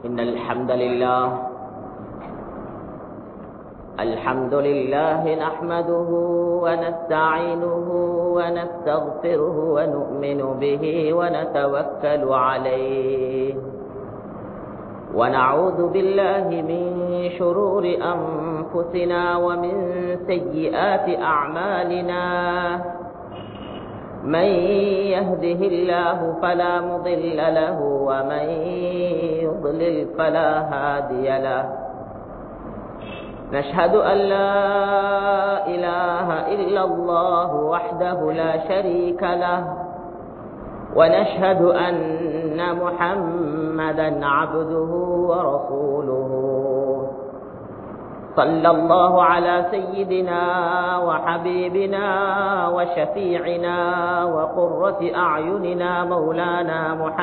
إن الحمد لله الحمد لله نحمده ونستعينه ونستغفره ونؤمن به ونتوكل عليه ونعوذ بالله من شرور أنفسنا ومن سيئات أعمالنا من يهده الله فلا مضل له ومن يضلل فلا هادي له نشهد أن لا إله إلا الله وحده لا شريك له ونشهد أن محمدا عبده ورسوله صلى الله على سيدنا وحبيبنا وشفيعنا وقرة أعيننا مولانا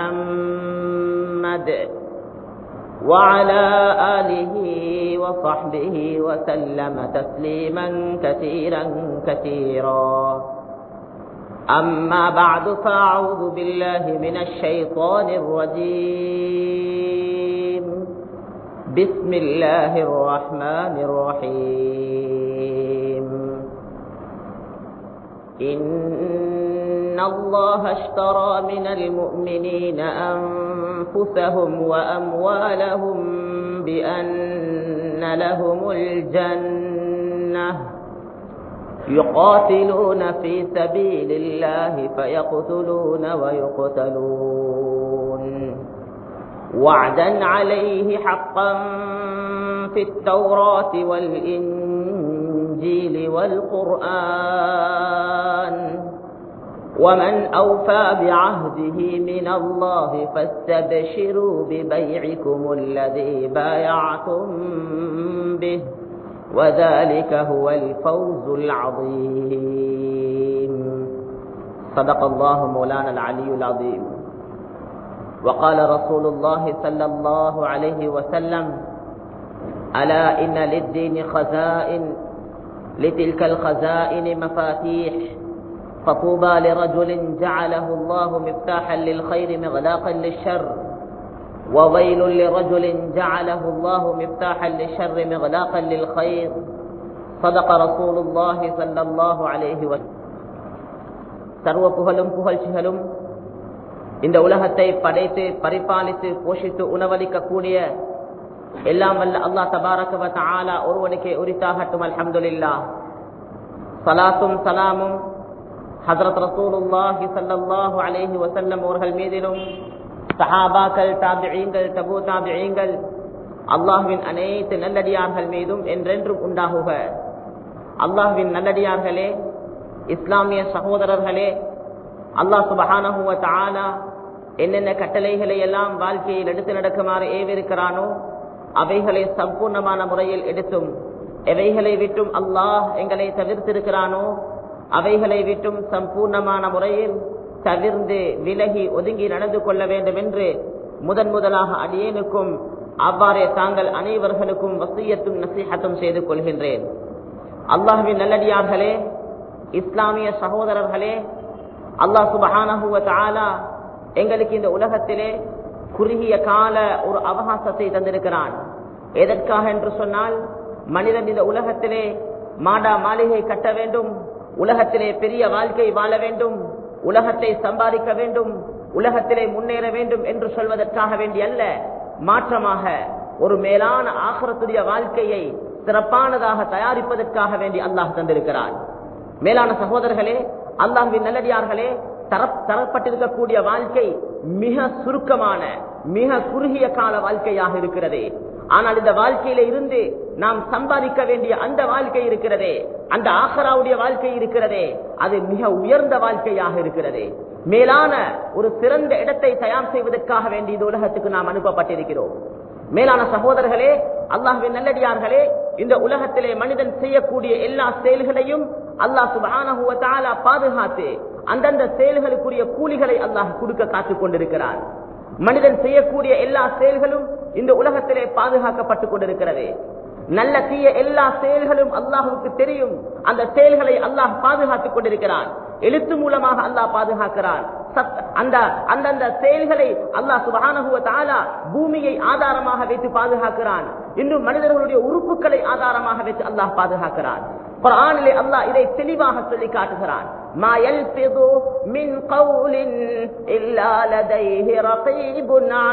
محمد وعلى آله وصحبه وسلم تسليما كثيرا كثيرا أما بعد فأعوذ بالله من الشيطان الرجيم بسم الله الرحمن الرحيم إن الله اشترى من المؤمنين أنفسهم وأموالهم بأن لهم الجنة يقاتلون في سبيل الله فيقتلون ويقتلون وعدا عليه حقا في التوراة والإنجيل والقرآن ومن أوفى بعهده من الله فاستبشروا ببيعكم الذي بايعتم به وذلك هو الفوز العظيم صدق الله مولانا العلي العظيم وقال رسول الله صلى الله عليه وسلم ألا إن للدين خزائن لتلك الخزائن مفاتيح فطوبى لرجل جعله الله مفتاحا للخير مغلاقا للشر وويل لرجل جعله الله مفتاحا للشر مغلاقا للخير صدق رسول الله صلى الله عليه وسلم சர்வ புகழும் புகழ்ச்சிகளும் இந்த உலகத்தை படைத்து பரிபாலித்து போஷித்து உணவளிக்கக்கூடிய எல்லாம் வல்ல அல்லா தபாரகவ ஆலா ஒருவனுக்கே உரித்தாகட்டும் அல்ஹம்துலில்லா சலாத்தும் சலாமும் ஹசரத் ரசூலுல்லாஹி சல்லாஹூ அலேஹி வசல்லம் அவர்கள் மீதிலும் சஹாபாக்கள் தாபியங்கள் தபு தாபியங்கள் அல்லாஹுவின் அனைத்து நல்லடியார்கள் மீதும் என்றென்றும் உண்டாகுக அல்லாஹுவின் நல்லடியார்களே இஸ்லாமிய சகோதரர்களே அல்லாஹ் சுபஹானஹுவ தாலா என்னென்ன கட்டளைகளை எல்லாம் வாழ்க்கையில் எடுத்து நடக்குமாறு ஏவிருக்கிறானோ அவைகளை சம்பூர்ணமான முறையில் எடுத்தும் எவைகளை விட்டும் அல்லாஹ் எங்களை தவிர்த்திருக்கிறானோ அவைகளை விட்டும் சம்பூர்ணமான முறையில் தவிர்ந்து விலகி ஒதுங்கி நடந்து கொள்ள வேண்டும் என்று முதன் முதலாக அடியேனுக்கும் அவ்வாறே தாங்கள் அனைவர்களுக்கும் வசியத்தும் நசீகத்தும் செய்து கொள்கின்றேன் அல்லாஹுவின் நல்லடியார்களே இஸ்லாமிய சகோதரர்களே அல்லாஹ் சுபஹானஹுவ தாலா எங்களுக்கு இந்த உலகத்திலே குறுகிய கால ஒரு அவகாசத்தை தந்திருக்கிறான் எதற்காக என்று சொன்னால் மனிதன் இந்த உலகத்திலே மாடா மாளிகை கட்ட வேண்டும் உலகத்திலே பெரிய வாழ்க்கை வாழ வேண்டும் உலகத்தை சம்பாதிக்க வேண்டும் உலகத்திலே முன்னேற வேண்டும் என்று சொல்வதற்காக வேண்டி அல்ல மாற்றமாக ஒரு மேலான ஆகரத்துடைய வாழ்க்கையை சிறப்பானதாக தயாரிப்பதற்காக வேண்டி அல்லாஹ் தந்திருக்கிறான் மேலான சகோதரர்களே அல்லாஹின் நல்லடியார்களே தர தரப்பட்டிருக்கக்கூடிய வாழ்க்கை மிக சுருக்கமான மிக குறுகிய கால வாழ்க்கையாக இருக்கிறது ஆனால் இந்த வாழ்க்கையில இருந்து நாம் சம்பாதிக்க வேண்டிய அந்த வாழ்க்கை இருக்கிறதே அந்த ஆஹராவுடைய வாழ்க்கை இருக்கிறதே அது மிக உயர்ந்த வாழ்க்கையாக இருக்கிறது மேலான ஒரு சிறந்த இடத்தை தயார் செய்வதற்காக வேண்டிய இந்த உலகத்துக்கு நாம் அனுப்பப்பட்டிருக்கிறோம் மேலான சகோதரர்களே அல்லாஹுவின் நல்லடியார்களே இந்த உலகத்திலே மனிதன் செய்யக்கூடிய எல்லா செயல்களையும் அல்லாஹ் சுபான பாதுகாத்து அந்தந்த செயல்களுக்குரிய கூலிகளை அல்லாஹ் கொடுக்க காத்துக் கொண்டிருக்கிறார் மனிதன் செய்யக்கூடிய எல்லா செயல்களும் இந்த உலகத்திலே பாதுகாக்கப்பட்டுக் கொண்டிருக்கிறது நல்ல தீய எல்லா செயல்களும் அல்லாஹுக்கு தெரியும் அந்த செயல்களை அல்லாஹ் பாதுகாத்துக் கொண்டிருக்கிறான் எழுத்து மூலமாக அல்லாஹ் பாதுகாக்கிறான் சத்- அந்த அந்தந்த செயல்களை அல்லாஹ் சுபஹானஹு வ தஆலா பூமியை ஆதாரமாக வைத்து பாதுகாக்கிறான் இன்னும் மனிதர்களுடைய உறுப்புகளை ஆதாரமாக வைத்து அல்லாஹ் பாதுகாக்கிறான் குர்ஆனிலே அல்லாஹ் இதை தெளிவாக சொல்லி காட்டுகிறான் ما يلفظ من قول إلا لديه رقيب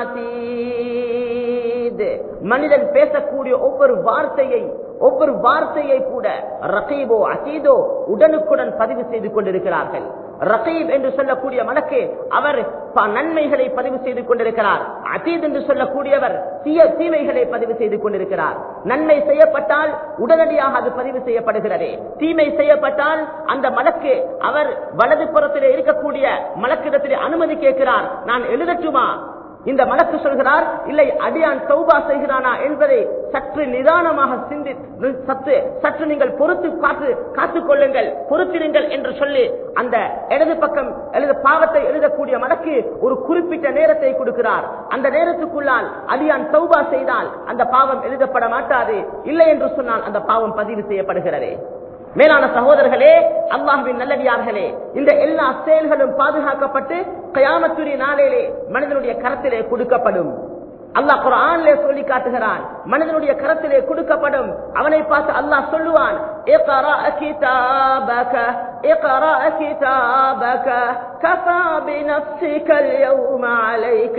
عتيد மனிதன் பேசக்கூடிய ஒவ்வொரு வார்த்தையை ஒவ்வொரு வார்த்தையை கூட ரகீபோ அசீதோ உடனுக்குடன் பதிவு செய்து கொண்டிருக்கிறார்கள் ரகீப் என்று சொல்லக்கூடிய மலக்கு அவர் ப- நன்மைகளை பதிவு செய்து கொண்டிருக்கிறார் அதீத் என்று சொல்லக்கூடியவர் தீய தீமைகளை பதிவு செய்து கொண்டிருக்கிறார் நன்மை செய்யப்பட்டால் உடனடியாக அது பதிவு செய்யப்படுகிறது தீமை செய்யப்பட்டால் அந்த மலக்கு அவர் வலது புறத்திலே இருக்கக்கூடிய மலக்கிடத்திலே அனுமதி கேட்கிறார் நான் எழுதட்டுமா இந்த மலக்கு சொல்கிறார் இல்லை அடியான் தௌபா செய்கிறானா என்பதை சற்று நிதானமாக சிந்தி சற்று சற்று நீங்கள் பொறுத்து காத்து காத்துக் கொள்ளுங்கள் பொறுத்திருங்கள் என்று சொல்லி அந்த இடது பக்கம் எழுத பாவத்தை எழுதக்கூடிய மலக்கு ஒரு குறிப்பிட்ட நேரத்தை கொடுக்கிறார் அந்த நேரத்துக்குள்ளால் அடியான் தௌபா செய்தால் அந்த பாவம் எழுதப்பட மாட்டாது இல்லை என்று சொன்னால் அந்த பாவம் பதிவு செய்யப்படுகிறது மேலான சகோதரர்களே அல்லாஹ்வின் நல்லடியார்களே இந்த எல்லா செயல்களும் பாதுகாக்கப்பட்டு கயாமத்துரிய நாளிலே மனிதனுடைய கரத்திலே கொடுக்கப்படும் அல்லாஹ் குர்ஆனிலே சொல்லி காட்டுகிறான் மனிதனுடைய கரத்திலே கொடுக்கப்படும் அவனை பார்த்து அல்லாஹ் சொல்லுவான் இக்ரா கிதாபக இக்ரா கிதாபக கஃபா பினஃப்ஸிக اليوم عليك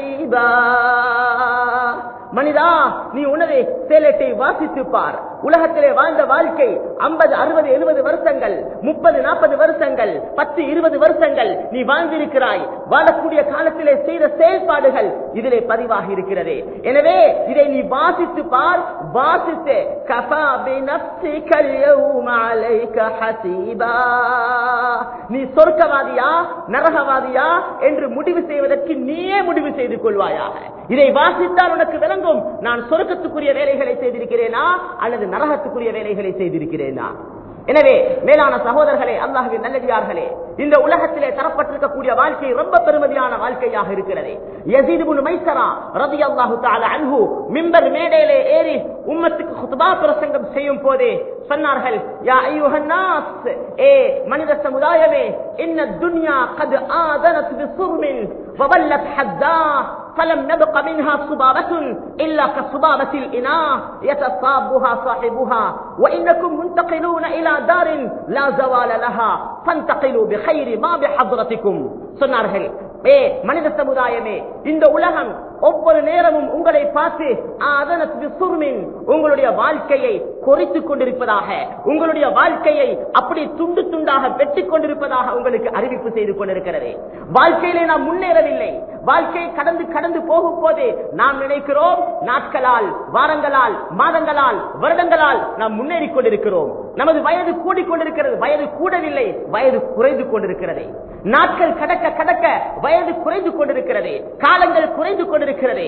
حسيبا மனிதா நீ உனது சேலட்டை வாசித்து பார் உலகத்திலே வாழ்ந்த வாழ்க்கை ஐம்பது அறுபது எழுபது வருஷங்கள் முப்பது நாற்பது வருஷங்கள் பத்து இருபது வருஷங்கள் நீ வாழ்ந்திருக்கிறாய் வாழக்கூடிய காலத்திலே செய்த செயல்பாடுகள் இதிலே பதிவாகி இருக்கிறது எனவே இதை நீ வாசித்து பார் வாசித்து கஃபா பினஃப்ஸிக اليوم عليك حسيبا நீ சொர்க்கவாதியா நரகவாதியா என்று முடிவு செய்வதற்கு நீயே முடிவு செய்து கொள்வாயாக இதை வாசித்தால் உனக்கு விளங்கும் நான் சொர்க்கத்துக்குரிய வேலைகளை செய்திருக்கிறேனா அல்லது நரகத்துக்குரிய வேலைகளை செய்திருக்கிறேனா எனவே மேலான சகோதரர்களே அல்லாஹுவின் நல்லடியார்களே இந்த உலகத்திலே தரப்பட்டிருக்கக்கூடிய வாழ்க்கை ரொம்ப பெருமதியான வாழ்க்கையாக இருக்கிறது யசீது இப்னு மைசரா ரலியல்லாஹு தஆலா அன்ஹு மிம்பர் மேடையிலே ஏறி உம்மத்துக்கு குத்பா பிரசங்கம் செய்யும் போதே சொன்னார்கள் யா அய்யுஹன் நாஸ் ஏ மனித சமுதாயமே இன்ன துன்யா قد آذنت بصرم وظلت حداه فلم نبق منها صبابة إلا كصبابة الإناء يتصابها صاحبها وإنكم منتقلون إلى دار لا زوال لها فانتقلوا بخير ما بحضرتكم சொன்னார்கள் ஏ மனித சமுதாயமே இந்த உலகம் ஒவ்வொரு நேரமும் உங்களை பார்த்து ஆதனத் பிசுர்மின் உங்களுடைய வாழ்க்கையை கொறித்துக் கொண்டிருப்பதாக உங்களுடைய வாழ்க்கையை அப்படி துண்டு துண்டாக வெட்டிக் கொண்டிருப்பதாக உங்களுக்கு அறிவிப்பு செய்து கொண்டிருக்கிறது வாழ்க்கையிலே நாம் முன்னேறவில்லை வாழ்க்கை கடந்து கடந்து போகும் போதே நாம் நினைக்கிறோம் நாட்களால் வாரங்களால் மாதங்களால் வருடங்களால் நாம் முன்னேறி கொண்டிருக்கிறோம் நமது வயது கூடிக்கொண்டிருக்கிறது வயது கூடவில்லை வயது குறைந்து கொண்டிருக்கிறது நாட்கள் கடக்க கடக்க வயது குறைந்து கொண்டிருக்கிறது காலங்கள் குறைந்து கொண்டிருக்கிறது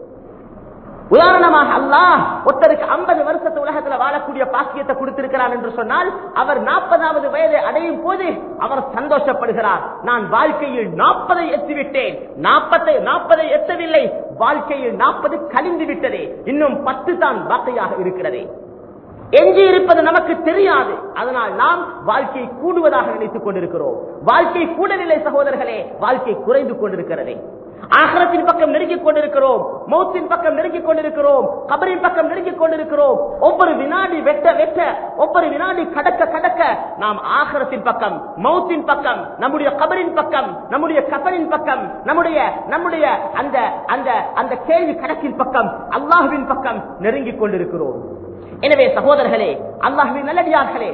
உதாரணமாக அல்லாஹ் ஒருத்தருக்கு ஐம்பது வருஷத்து உலகத்துல வாழக்கூடிய பாக்கியத்தை கொடுத்திருக்கிறார் என்று சொன்னால் அவர் நாற்பதாவது வயதை அடையும் போது அவர் சந்தோஷப்படுகிறார் நான் வாழ்க்கையில் நாற்பதை எத்திவிட்டேன் நாற்பதை நாற்பதை எத்தவில்லை வாழ்க்கையில் நாற்பது கழிந்து விட்டதே இன்னும் பத்து தான் பாக்கையாக இருக்கிறது எஞ்சி இருப்பது நமக்கு தெரியாது அதனால் நாம் வாழ்க்கை கூடுவதாக நினைத்துக் கொண்டிருக்கிறோம் வாழ்க்கை கூடவில்லை சகோதரர்களே வாழ்க்கை குறைந்து கொண்டிருக்கிறது ஆகரத்தின் பக்கம் நெருங்கிக் கொண்டிருக்கிறோம் மௌத்தின் பக்கம் நெருங்கிக் கொண்டிருக்கிறோம் கபரின் பக்கம் நெருங்கிக் கொண்டிருக்கிறோம் ஒவ்வொரு வினாடி வெட்ட வெட்ட ஒவ்வொரு வினாடி கடக்க கடக்க நாம் ஆகரத்தின் பக்கம் மௌத்தின் பக்கம் நம்முடைய கபரின் பக்கம் நம்முடைய கபரின் பக்கம் நம்முடைய நம்முடைய அந்த அந்த அந்த கேள்வி கணக்கின் பக்கம் அல்லாஹுவின் பக்கம் நெருங்கிக் கொண்டிருக்கிறோம் எனவே சகோதரர்களே அல்லாஹுவின் நல்லடியார்களே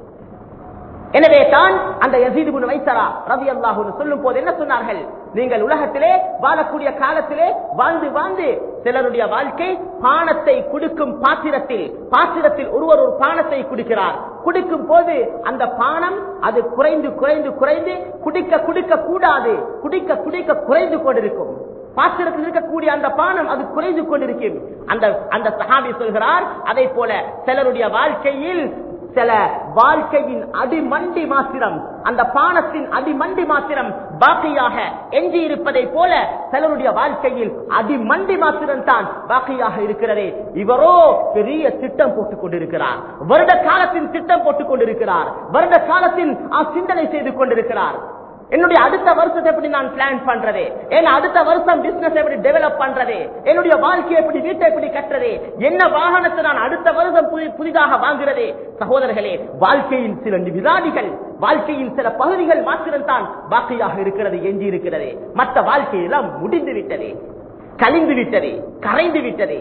எனவே தான் அந்த யசீதுபுன் வைசரா ரவி அல்லாஹு சொல்லும் போது என்ன சொன்னார்கள் நீங்கள் உலகத்திலே வாழக்கூடிய காலத்திலே வாழ்ந்து வாழ்ந்து சிலருடைய வாழ்க்கை பானத்தை குடிக்கும் பாத்திரத்தில் பாத்திரத்தில் ஒருவர் ஒரு பானத்தை குடிக்கிறார் குடிக்கும் போது அந்த பானம் அது குறைந்து குறைந்து குறைந்து குடிக்க குடிக்க கூடாது குடிக்க குடிக்க குறைந்து கொண்டிருக்கும் பாத்திரத்தில் இருக்கக்கூடிய அந்த பானம் அது குறைந்து கொண்டிருக்கும் அந்த அந்த சஹாபி சொல்கிறார் அதை போல சிலருடைய வாழ்க்கையில் சில வாழ்க்கையின் அடிமண்டி மாத்திரம் அந்த பானத்தின் அடிமண்டி மாத்திரம் பாக்கியாக எஞ்சி இருப்பதை போல சிலருடைய வாழ்க்கையில் அடிமண்டி மாத்திரம் தான் பாக்கியாக இருக்கிறது இவரோ பெரிய திட்டம் போட்டுக் கொண்டிருக்கிறார் வருட காலத்தின் திட்டம் போட்டுக் கொண்டிருக்கிறார் வருட காலத்தின் சிந்தனை செய்து கொண்டிருக்கிறார் என்னுடைய அடுத்த வருஷத்தை எப்படி நான் பிளான் பண்றது என் அடுத்த வருஷம் பிசினஸ் எப்படி டெவலப் பண்றது என்னுடைய வாழ்க்கையை எப்படி வீட்டை எப்படி கட்டுறது என்ன வாகனத்தை நான் அடுத்த வருஷம் புதி- புதிதாக வாங்குறது சகோதரர்களே வாழ்க்கையின் சில வினாடிகள் வாழ்க்கையின் சில பகுதிகள் மாத்திரம்தான் பாக்கியாக இருக்கிறது எஞ்சி இருக்கிறது மற்ற வாழ்க்கையெல்லாம் முடிந்து விட்டது கலிந்து விட்டது கரைந்து விட்டது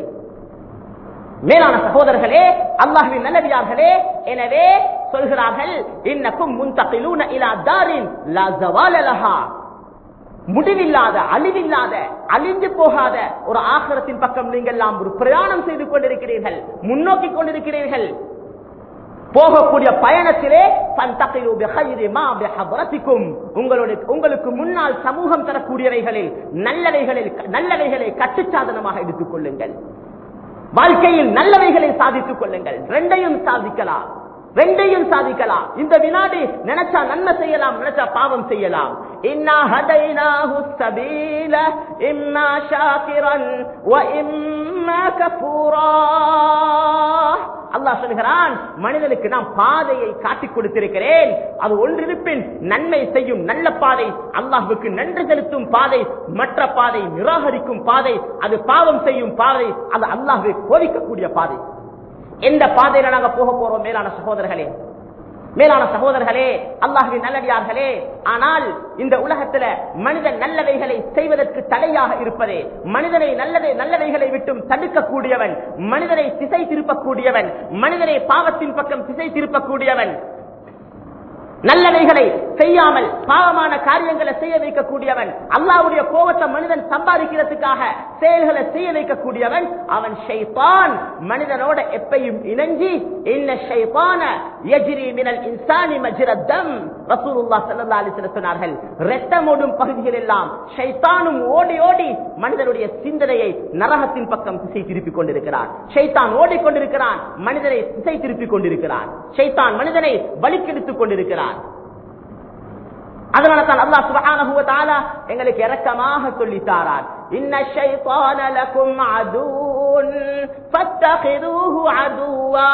மேலான சகோதரர்களே அல்லாஹ்வின் நல்லடியார்களே எனவே சொல்கிறார்கள் இன்னக்கும் முன்தகிலூன இலா தாரின் லா ஜவால லஹா முடிவில்லாத அழிவில்லாத அழிந்து போகாத ஒரு ஆகரத்தின் பக்கம் நீங்கள் எல்லாம் ஒரு பிரயாணம் செய்து கொண்டிருக்கிறீர்கள் முன்னோக்கி கொண்டிருக்கிறீர்கள் போகக்கூடிய பயணத்திலே فَانْتَقِلُوا بِخَيْرِ مَا بِحَضْرَتِكُمْ உங்களுடைய உங்களுக்கு முன்னால் சமூகம் தரக்கூடியவைகளில் நல்லவைகளில் நல்லவைகளை கட்டுச்சாதனமாக எடுத்துக் கொள்ளுங்கள் வாழ்க்கையில் நல்லவைகளை சாதித்துக் கொள்ளுங்கள் ரெண்டையும் சாதிக்கலாம் ரெண்டையும் சாதிக்கலாம் இந்த வினாடி நினைச்சா நன்மை செய்யலாம் நினைச்சா பாவம் செய்யலாம் இன்னா ஹதைனாஹு ஸபீல இம்மா ஷாக்கிரன் வ இம்மா கஃபூரா அல்லாஹ் சொல்கிறான் மனிதனுக்கு நான் பாதையை காட்டிக் கொடுத்திருக்கிறேன் அது ஒன்றிருப்பின் நன்மை செய்யும் நல்ல பாதை அல்லாஹ்வுக்கு நன்றி செலுத்தும் பாதை மற்ற பாதை நிராகரிக்கும் பாதை அது பாவம் செய்யும் பாதை அது அல்லாஹ்வை கோரிக்கக்கூடிய பாதை எந்த பாதையில நாங்க போக போறோம் மேலான சகோதரர்களே மேலான சகோதரர்களே அல்லாஹுவின் நல்லடியார்களே ஆனால் இந்த உலகத்துல மனிதன் நல்லவைகளை செய்வதற்கு தடையாக இருப்பதே மனிதனை நல்லதை நல்லவைகளை விட்டும் தடுக்கக்கூடியவன் மனிதனை திசை திருப்பக்கூடியவன் மனிதனை பாவத்தின் பக்கம் திசை திருப்பக்கூடியவன் நல்லவைகளை செய்யாமல் பாவமான காரியங்களை செய்ய வைக்கக்கூடியவன் அல்லாவுடைய கோபத்தை மனிதன் சம்பாதிக்கிறதுக்காக செயல்களை செய்ய வைக்கக்கூடியவன் அவன் ஷைத்தான் மனிதனோட எப்பையும் இணைஞ்சி இன்ன ஷைத்தான யஜ்ரி மினல் இன்சானி மஜ்ரத்தம் ரசூலுல்லாஹ் ஸல்லல்லாஹு அலைஹி வஸல்லம் சொன்னார்கள் இரத்தமோடும் பகுதிகள் எல்லாம் ஷைத்தானும் ஓடி ஓடி மனிதனுடைய சிந்தனையை நரகத்தின் பக்கம் திசை திருப்பிக் கொண்டிருக்கிறான் ஷைத்தான் ஓடிக்கொண்டிருக்கிறான் மனிதனை திசை திருப்பிக் கொண்டிருக்கிறான் ஷைத்தான் மனிதனை வலிக்கெடுத்துக் கொண்டிருக்கிறான் அதனால தான் அல்லாஹ் சுப்ஹானஹு வ தஆலா எங்களுக்கு இரக்கமாக சொல்லி தாரான் இன்ன ஷைத்தான லகும் அதுன் ஃபத்தகிதுஹு அதுவா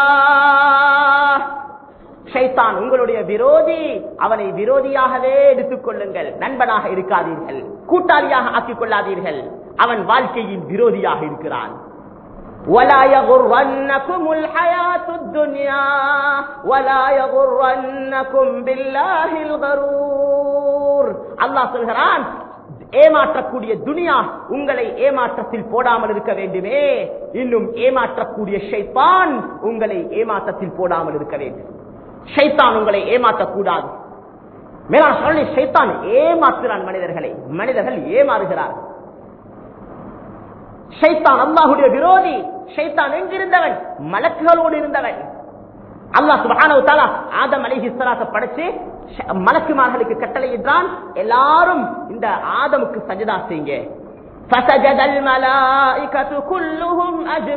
ஷைத்தான் உங்களுடைய விரோதி அவனை விரோதியாகவே எடுத்துக் கொள்ளுங்கள் நண்பனாக இருக்காதீர்கள் கூட்டாளியாக ஆக்கிக் கொள்ளாதீர்கள் அவன் வாழ்க்கையின் விரோதியாக இருக்கிறான் ولا يغرنكم الحياة الدنيا ولا يغرنكم بالله الغرور அல்லாஹ் சொல்கிறான் ஏமாற்றக்கூடிய துனியா உங்களை ஏமாற்றத்தில் போடாமல் இருக்க வேண்டுமே இன்னும் ஏமாற்றக்கூடிய ஷைத்தான் உங்களை ஏமாற்றத்தில் போடாமல் இருக்க வேண்டும் ஷைத்தான் உங்களை ஏமாற்றக்கூடாது மேலான சொல்லி ஷைத்தான் ஏமாற்றுறான் மனிதர்களை மனிதர்கள் ஏமாறுகிறார் ஷைத்தான் அல்லாஹுடைய விரோதி ஷைத்தான் எங்கிருந்தவன் மலக்குகளோடு இருந்தவன் அல்லாஹ் சுப்ஹானஹு தஆலா ஆதம் அலைஹிஸ்ஸலாத்தை படைச்சு ஷ- மலக்குமார்களுக்கு கட்டளையிட்டான் எல்லாரும் இந்த ஆதமுக்கு சஜதா செய்யுங்க فسجد الملائكة كلهم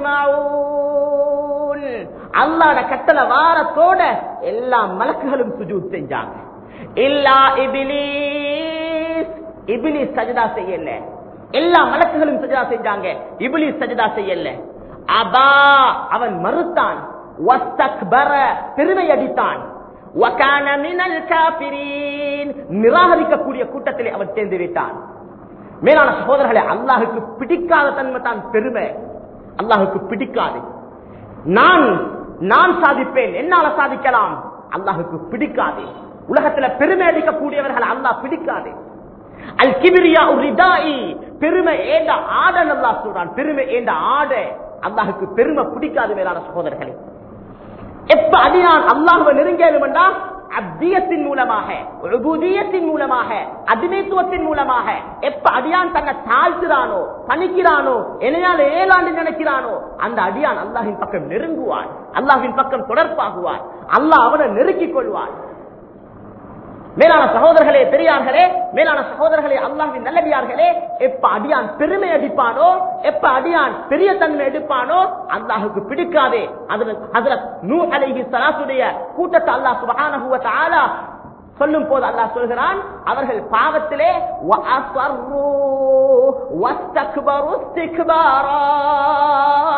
أجمعون அல்லாஹ்ட கட்டளை வாரத்தோட எல்லா மலக்குகளும் சுஜூத் செஞ்சாங்க இல்லா இபிலிஸ் இபிலிஸ் சஜதா செய்யல எல்லா மலக்குகளும் சஜதா செஞ்சாங்க இபிலிஸ் சஜதா செய்யல அபா அவன் மறுத்தான் வஸ்தக்பர பெருமை அடித்தான் வகான மினல் காபிரீன் நிராகரிக்கக்கூடிய கூட்டத்திலே அவன் சேர்ந்து விட்டான் மேலான சகோதரர்களே அல்லாஹுக்கு பிடிக்காத தன்மை தான் பெருமை அல்லாஹுக்கு பிடிக்காது நான் நான் சாதிப்பேன் என்னால சாதிக்கலாம் அல்லாஹுக்கு பிடிக்காது உலகத்துல பெருமை அடிக்கக்கூடியவர்கள் அல்லாஹ் பிடிக்காது அல் கிபிரியா ரிதாயி பெருமை ஏண்ட ஆட அல்லாஹ் சொல்றான் பெருமை ஏண்ட ஆட அல்லாஹுக்கு பெருமை பிடிக்காது மேலான சகோதரர்களே எப்ப அடியான் அல்லாஹுவை நெருங்கேனுமெண்டா அத்தியத்தின் மூலமாக உபூதியத்தின் மூலமாக அடிமைத்துவத்தின் மூலமாக எப்ப அடியான் தன்னை தாழ்த்துறானோ பணிக்கிறானோ என்னையால ஏழாண்டு நினைக்கிறானோ அந்த அடியான் அல்லாஹின் பக்கம் நெருங்குவான் அல்லாஹின் பக்கம் தொடர்பாகுவான் அல்லாஹ் அவனை நெருக்கிக் கொள்வான் மேலான சகோதரர்களே பெரியார்களே மேலான சகோதரர்களே அல்லாஹின் நல்லடியார்களே எப்ப அடியான் பெருமை அடிப்பானோ எப்ப அடியான் பெரிய தன்மை எடுப்பானோ அல்லாஹுக்கு பிடிக்காதே அதுல அதுல நூ அலைஹி சலாத்துடைய கூட்டத்தை அல்லாஹ் சுபஹானஹு வ தஆலா சொல்லும் போது அல்லாஹ் சொல்கிறான் அவர்கள் பாவத்திலே வஅஸர்ரு வஸ்தக்பரு இஸ்திக்பாரா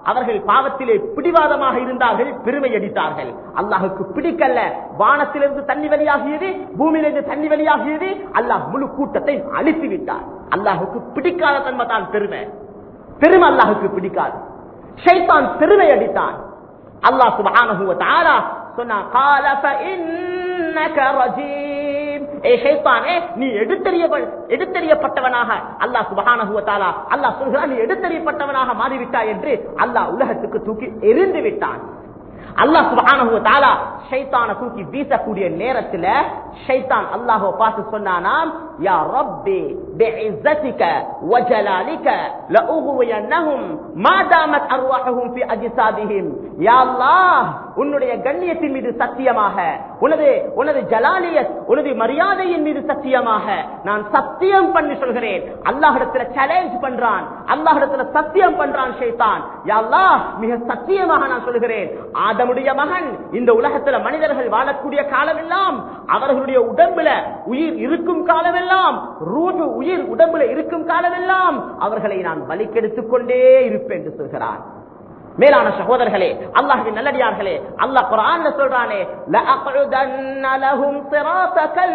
அவர்கள் பாவத்திலே பிடிவாதமாக இருந்தார்கள் பெருமை அடித்தார்கள் அல்லாஹுக்கு பிடிக்கல்ல வானத்திலிருந்து தண்ணி வெளியாகியது பூமியிலிருந்து தண்ணி வெளியாகியது அல்லாஹ் முழு கூட்டத்தை அழித்து விட்டார் அல்லாஹுக்கு பிடிக்காத தன்மை தான் பெருமை பெருமை அல்லாஹுக்கு பிடிக்காது ஷைத்தான் பெருமை அடித்தான் அல்லாஹ் சுப்ஹானஹு வ தஆலா சொன்னா قال فإنك رجيم ஏ ஷைத்தானே நீ எடுத்தறிய எடுத்தறியப்பட்டவனாக அல்லாஹ் சுப்ஹானஹு வ தஆலா அல்லாஹ் சொல்கிறான் நீ எடுத்தறியப்பட்டவனாக மாறிவிட்டாய் என்று அல்லாஹ் உலகத்துக்கு தூக்கி எரிந்து விட்டான் அல்லாஹ் சுப்ஹானஹு வ தஆலா ஷைத்தானை தூக்கி வீசக்கூடிய நேரத்துல ஷைத்தான் அல்லாஹ்வை பார்த்து சொன்னானாம் யா ரப்பி பிஇஸ்ஸதிக வ ஜலாலிக லஉகுவியன்னஹும் மா தாமத் அர்வாஹுஹும் ஃபி அஜ்சாதிஹிம் யா அல்லாஹ் உன்னுடைய கண்ணியத்தின் மீது சத்தியமாக உனது உனது ஜலாலியத் உனது மரியாதையின் மீது சத்தியமாக நான் சத்தியம் பண்ணி சொல்கிறேன் அல்லாஹிடத்துல சேலஞ்ச் பண்றான் அல்லாஹிடத்துல சத்தியம் பண்றான் ஷைத்தான் யா அல்லாஹ் மிக சத்தியமாக நான் சொல்கிறேன் ஆதமுடைய மகன் இந்த உலகத்துல மனிதர்கள் வாழக்கூடிய காலமெல்லாம் அவர்களுடைய உடம்புல உயிர் இருக்கும் காலமெல்லாம் ரூபு உயிர் உடம்புல இருக்கும் காலமெல்லாம் அவர்களை நான் வலிக்கெடுத்துக் கொண்டே இருப்பேன் என்று சொல்கிறான் மேலான சகோதரர்களே அல்லாஹ்வின் நல்லடியார்களே அல்லாஹ் குர்ஆன்ல சொல்றானே லஅக்உதன்ன லஹும் ஸிராத்தகல்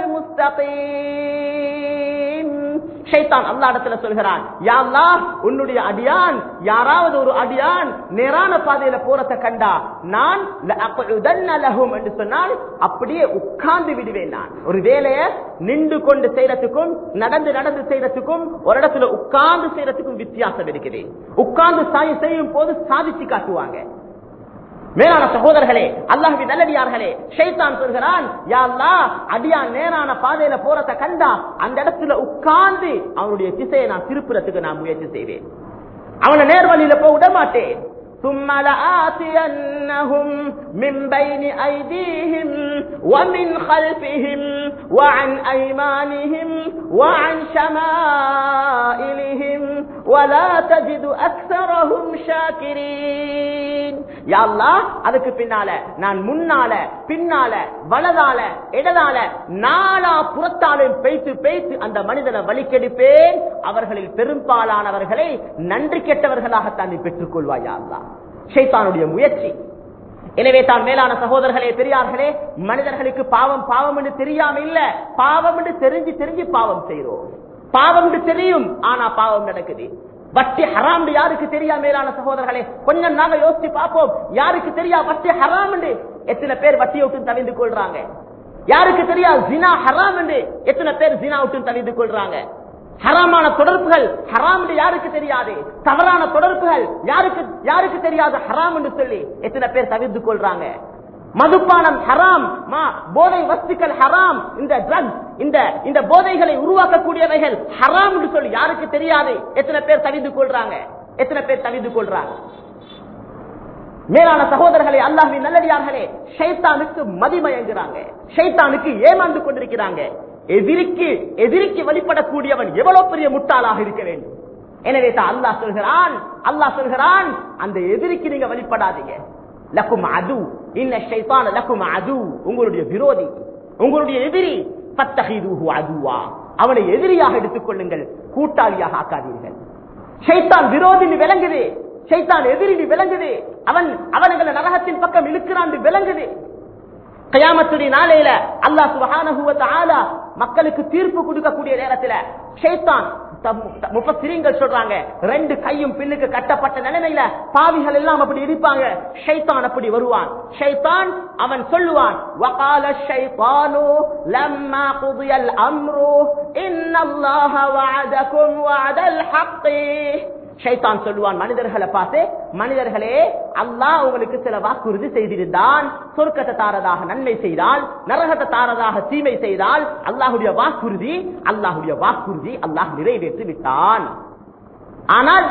முஸ்தகீம் ஷைத்தான் அல்லாஹ் இடத்துல சொல்கிறான் யா அல்லாஹ் உன்னுடைய அடியான் யாராவது ஒரு அடியான் நேரான பாதையில போறத கண்டா நான் லஅக்உதன்ன லஹும் என்று சொன்னால் அப்படியே உட்கார்ந்து விடுவேன் நான் ஒரு வேலையை நின்று கொண்டு செய்யறதுக்கும் நடந்து நடந்து செய்யறதுக்கும் ஒரு இடத்துல உட்கார்ந்து செய்யறதுக்கும் வித்தியாசம் இருக்குது உட்கார்ந்து சாய் செய்யும் போது சாதிச்சு காட்டுவாங்க மேலான சகோதரர்களே அல்லாஹ்வின் நல்லடியார்களே ஷைத்தான் சொல்கிறான் யா அல்லாஹ் அடியான் நேரான பாதையில போறத கண்டா அந்த இடத்துல உட்கார்ந்து அவனுடைய திசையை நான் திருப்புறதுக்கு நான் முயற்சி செய்வேன் அவனை நேர்வழியில போக விட மாட்டேன் ثم لآتينهم من بين أيديهم ومن خلفهم وعن أيمانهم وعن شمائلهم ولا تجد أكثرهم شاكرين يا الله அதுக்கு பின்னால நான் முன்னால பின்னால வலதால இடதால நாலா புறத்தாலும் பேய்த்து பேய்த்து அந்த மனிதனை வலிக்கெடுப்பேன் அவர்களில் பெரும்பாலானவர்களை நன்றி கெட்டவர்களாகத்தான் நீ பெற்றுக் கொள்வாயா அல்லா ஷைத்தானுடைய முயற்சி எனவே தான் மேலான சகோதரர்களே பெரியார்களே மனிதர்களுக்கு பாவம் பாவம் என்று தெரியாம இல்ல பாவம் என்று தெரிஞ்சு தெரிஞ்சு பாவம் செய்யறோம் பாவம் என்று தெரியும் ஆனா பாவம் நடக்குது வட்டி ஹராம் யாருக்கு தெரியா மேலான சகோதரர்களே கொஞ்சம் நாங்க யோசிச்சு பார்ப்போம் யாருக்கு தெரியா வட்டி ஹராம் என்று எத்தனை பேர் வட்டியை விட்டு தவிந்து கொள்றாங்க யாருக்கு தெரியா ஜினா ஹராம் என்று எத்தனை பேர் ஜினா விட்டு தவிந்து கொள்றாங்க ஹராமான தொடர்புகள் ஹராம் என்று யாருக்கு தெரியாது தவறான தொடர்புகள் யாருக்கு யாருக்கு தெரியாது ஹராம் என்று சொல்லி எத்தனை பேர் தவிர்த்து கொள்றாங்க மதுப்பானம் ஹராம் போதை வஸ்துக்கள் ஹராம் இந்த ட்ரக்ஸ் இந்த இந்த போதைகளை உருவாக்கக்கூடியவைகள் ஹராம் என்று சொல்லி யாருக்கு தெரியாது எத்தனை பேர் தவிர்த்து கொள்றாங்க எத்தனை பேர் தவிர்த்து கொள்றாங்க மேலான சகோதரர்களே அல்லாஹின் நல்லடியார்களே ஷைத்தானுக்கு மதிமயங்குறாங்க ஷைத்தானுக்கு ஏமாந்து கொண்டிருக்கிறாங்க எதிரிக்கு எதிரிக்கு வழிபடக்கூடியவன் எவ்வளவு பெரிய முட்டாளாக இருக்க வேண்டும் எனவே தான் அல்லாஹ் சொல்கிறான் அல்லாஹ் சொல்கிறான் அந்த எதிரிக்கு நீங்க வழிபடாதீங்க லக்கும் அது இன்ன ஷைத்தான் லக்கும் அது உங்களுடைய விரோதி உங்களுடைய எதிரி பத்தகிதுஹு அதுவா அவனை எதிரியாக எடுத்துக் கொள்ளுங்கள் கூட்டாளியாக ஆக்காதீர்கள் ஷைத்தான் விரோதி விளங்குது ஷைத்தான் எதிரி விளங்குது அவன் அவனுங்களை நரகத்தின் பக்கம் இழுக்கிறான் விளங்குது கயாமத்துடைய நாளையில அல்லா சுபகான மக்களுக்கு தீர்ப்பு கொடுக்கக்கூடிய நேரத்துல ஷைத்தான் முப்பத்திரிங்கள் சொல்றாங்க ரெண்டு கையும் பின்னுக்கு கட்டப்பட்ட நிலைமையில பாவிகள் எல்லாம் அப்படி இருப்பாங்க ஷைத்தான் அப்படி வருவான் ஷைத்தான் அவன் சொல்லுவான் வகால ஷைத்தானு லம்மா குதியல் அம்ரு இன்னல்லாஹ வஅதகும் வஅதல் ஹக்கி ஷைத்தான் சொல்லுவான் மனிதர்களை பார்த்து மனிதர்களே அல்லாஹ் உங்களுக்கு சில வாக்குறுதி செய்திருந்தான் சொர்க்கத்தை தாரதாக நன்மை செய்தால் நரகத்தை தாரதாக தீமை செய்தால் அல்லாஹுடைய வாக்குறுதி அல்லாஹுடைய வாக்குறுதி அல்லாஹ் நிறைவேற்றி விட்டான் ஆனால்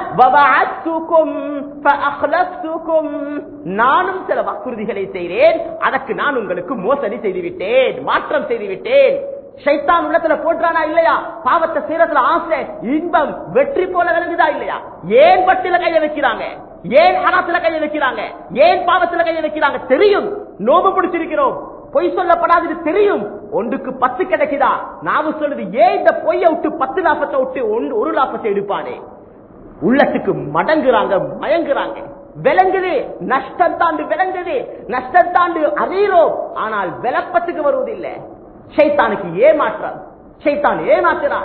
நானும் சில வாக்குறுதிகளை செய்தேன் அதற்கு நான் உங்களுக்கு மோசடி செய்துவிட்டேன் மாற்றம் செய்துவிட்டேன் ஷைத்தான் உள்ளத்துல போட்டானா இல்லையா பாவத்தை செய்யறதுல ஆசை இன்பம் வெற்றி போல விளங்குதா இல்லையா ஏன் பட்டில கைய வைக்கிறாங்க ஏன் ஹராத்துல கைய வைக்கிறாங்க ஏன் பாவத்துல கைய வைக்கிறாங்க தெரியும் நோபு பிடிச்சிருக்கிறோம் பொய் சொல்லப்படாது தெரியும் ஒன்றுக்கு பத்து கிடைக்குதா நாம சொல்லுது ஏன் இந்த பொய்ய விட்டு பத்து லாபத்தை விட்டு ஒன்று ஒரு லாபத்தை எடுப்பானே உள்ளத்துக்கு மடங்குறாங்க மயங்குறாங்க விளங்குது நஷ்டம் தாண்டு விளங்குது நஷ்டம் தாண்டு அறிகிறோம் ஆனால் விளப்பத்துக்கு வருவதில்லை ஷைத்தானுக்கு ஏமாற்றம் ஷைத்தான் ஏமாத்துறான்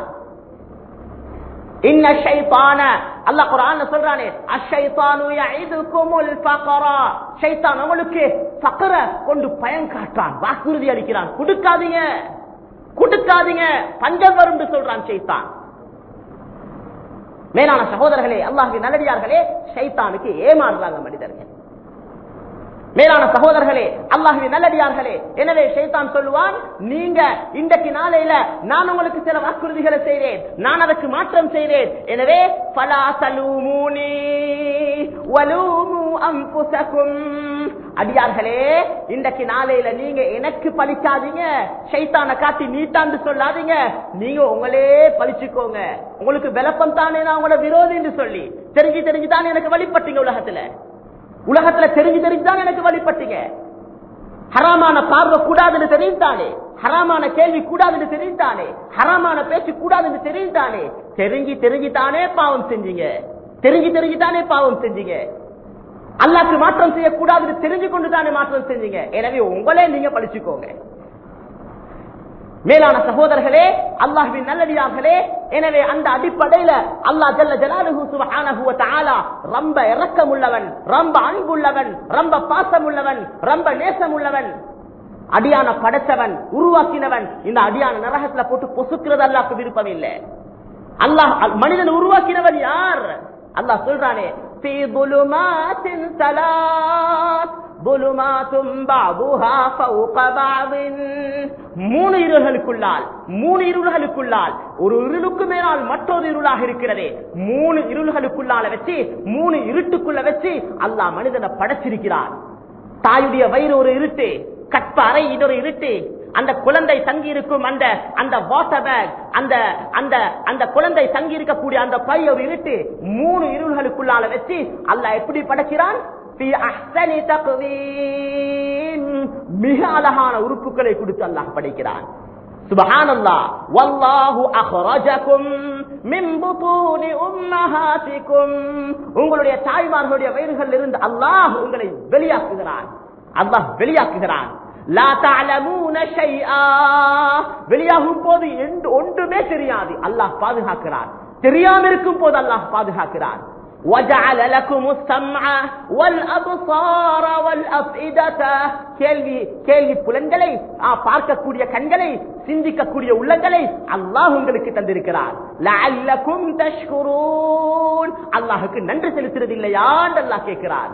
இன்ன ஷைத்தான அல்லாஹ் குர்ஆன்ல சொல்றானே அஷைத்தானு யஇதுகுமுல் ஃபக்ரா ஷைத்தான் உங்களுக்கு ஃபக்ர கொண்டு பயம் காட்டுறான் வாக்குறுதி அளிக்கிறான் கொடுக்காதீங்க கொடுக்காதீங்க பஞ்சம் வரும் சொல்றான் ஷைத்தான் மேலான சகோதரர்களே அல்லாஹ்வின் நல்லடியார்களே ஷைத்தானுக்கு ஏமாறுறாங்க மனிதர்கள் மேலான சகோதரர்களே அல்லாஹுவின் நல்லடியார்களே எனவே ஷைத்தான் சொல்லுவான் நீங்க இன்றைக்கு நாளையில நான் உங்களுக்கு சில வாக்குறுதிகளை செய்தேன் நான் அதற்கு மாற்றம் செய்தேன் எனவே பலா தலூமூனி வலூமு அம்புசகும் அடியார்களே இன்றைக்கு நாளையில நீங்க எனக்கு பழிக்காதீங்க ஷைத்தானை காட்டி நீட்டாண்டு சொல்லாதீங்க நீங்க உங்களே பழிச்சுக்கோங்க உங்களுக்கு விளப்பம் தானே நான் உங்களோட விரோதின்னு சொல்லி தெரிஞ்சு தெரிஞ்சு தானே எனக்கு வழிபட்டீங்க உலகத்துல உலகத்துல தெரிஞ்சு தெரிஞ்சுதான் எனக்கு வழிபட்டீங்க ஹராமான பார்வை கூடாதுன்னு தெரிந்தானே ஹராமான கேள்வி கூடாதுன்னு தெரிந்தானே ஹராமான பேச்சு கூடாதுன்னு தெரிந்தானே தெரிஞ்சு தெரிஞ்சுதானே பாவம் செஞ்சீங்க தெரிஞ்சு தெரிஞ்சுதானே பாவம் செஞ்சீங்க அல்லாக்கு மாற்றம் செய்யக்கூடாதுன்னு தெரிஞ்சு கொண்டுதானே மாற்றம் செஞ்சீங்க எனவே உங்களே நீங்க பழிச்சுக்கோங்க மேலான சகோதரர்களே அல்லாஹ்வின் நல்லடியார்களே எனவே அந்த அடிப்படையில அல்லாஹ் ஜல்ல ஜலாலுஹு சுப்ஹானஹு வ தஆலா ரொம்ப இரக்கமுள்ளவன் ரொம்ப அன்புள்ளவன் ரொம்ப பாசமுள்ளவன் ரொம்ப நேசமுள்ளவன் அடியான படைத்தவன் உருவாக்கினவன் இந்த அடியான நரகத்துல போட்டு பொசுக்கிறது அல்லாஹ்க்கு விருப்பம் இல்லை அல்லாஹ் மனிதன் உருவாக்கினவன் யார் அல்லாஹ் சொல்றானே في ظلمات ثلاث ظلمات بعضها فوق بعض மூணு இருள்களுக்குள்ளால் மூணு இருள்களுக்குள்ளால் ஒரு இருளுக்கு மேலால் மற்றொரு இருளாக இருக்கிறதே மூணு இருள்களுக்குள்ளால வச்சு மூணு இருட்டுக்குள்ள வச்சு அல்லாஹ் மனிதனை படைச்சிருக்கிறான் தாயுடைய வயிறு ஒரு இருட்டு கற்ப அறை இன்னொரு இருட்டு அந்த குழந்தை தங்கி இருக்கும் அந்த அந்த வாட்டர் பேக் அந்த அந்த அந்த குழந்தை தங்கி இருக்கக்கூடிய அந்த பை ஒரு இருட்டு மூணு இருள்களுக்குள்ளால வச்சு அல்லாஹ் எப்படி படைக்கிறான் في أحسن تقويم. மிக அழகான உறுப்புகளை கொடுத்து அல்லாஹ் படைக்கிறான் سبحان الله والله أخرجكم من بطون أمهاتكم உங்களுடைய தாய்மார்களுடைய வயிறுகள் இருந்து அல்லாஹ் உங்களை வெளியாக்குகிறான் அல்லாஹ் வெளியாக்குகிறான் லா தஅலமூன ஷைஆ வெளியாகும் போது எந்த ஒன்றுமே தெரியாது அல்லாஹ் பாதுகாக்கிறான் தெரியாம இருக்கும் போது அல்லாஹ் பாதுகாக்கிறான் وجعل لكم السمع والابصار والافئده கேள்வி கேள்வி புலன்களை ஆ, பார்க்கக்கூடிய கண்களை சிந்திக்கக்கூடிய உள்ளங்களை அல்லாஹ் உங்களுக்கு தந்திருக்கிறார் லஅல்லக்கும் தஷ்குரூன் அல்லாஹ்வுக்கு நன்றி செலுத்துறது இல்லையான்னு அல்லாஹ் கேட்கிறார்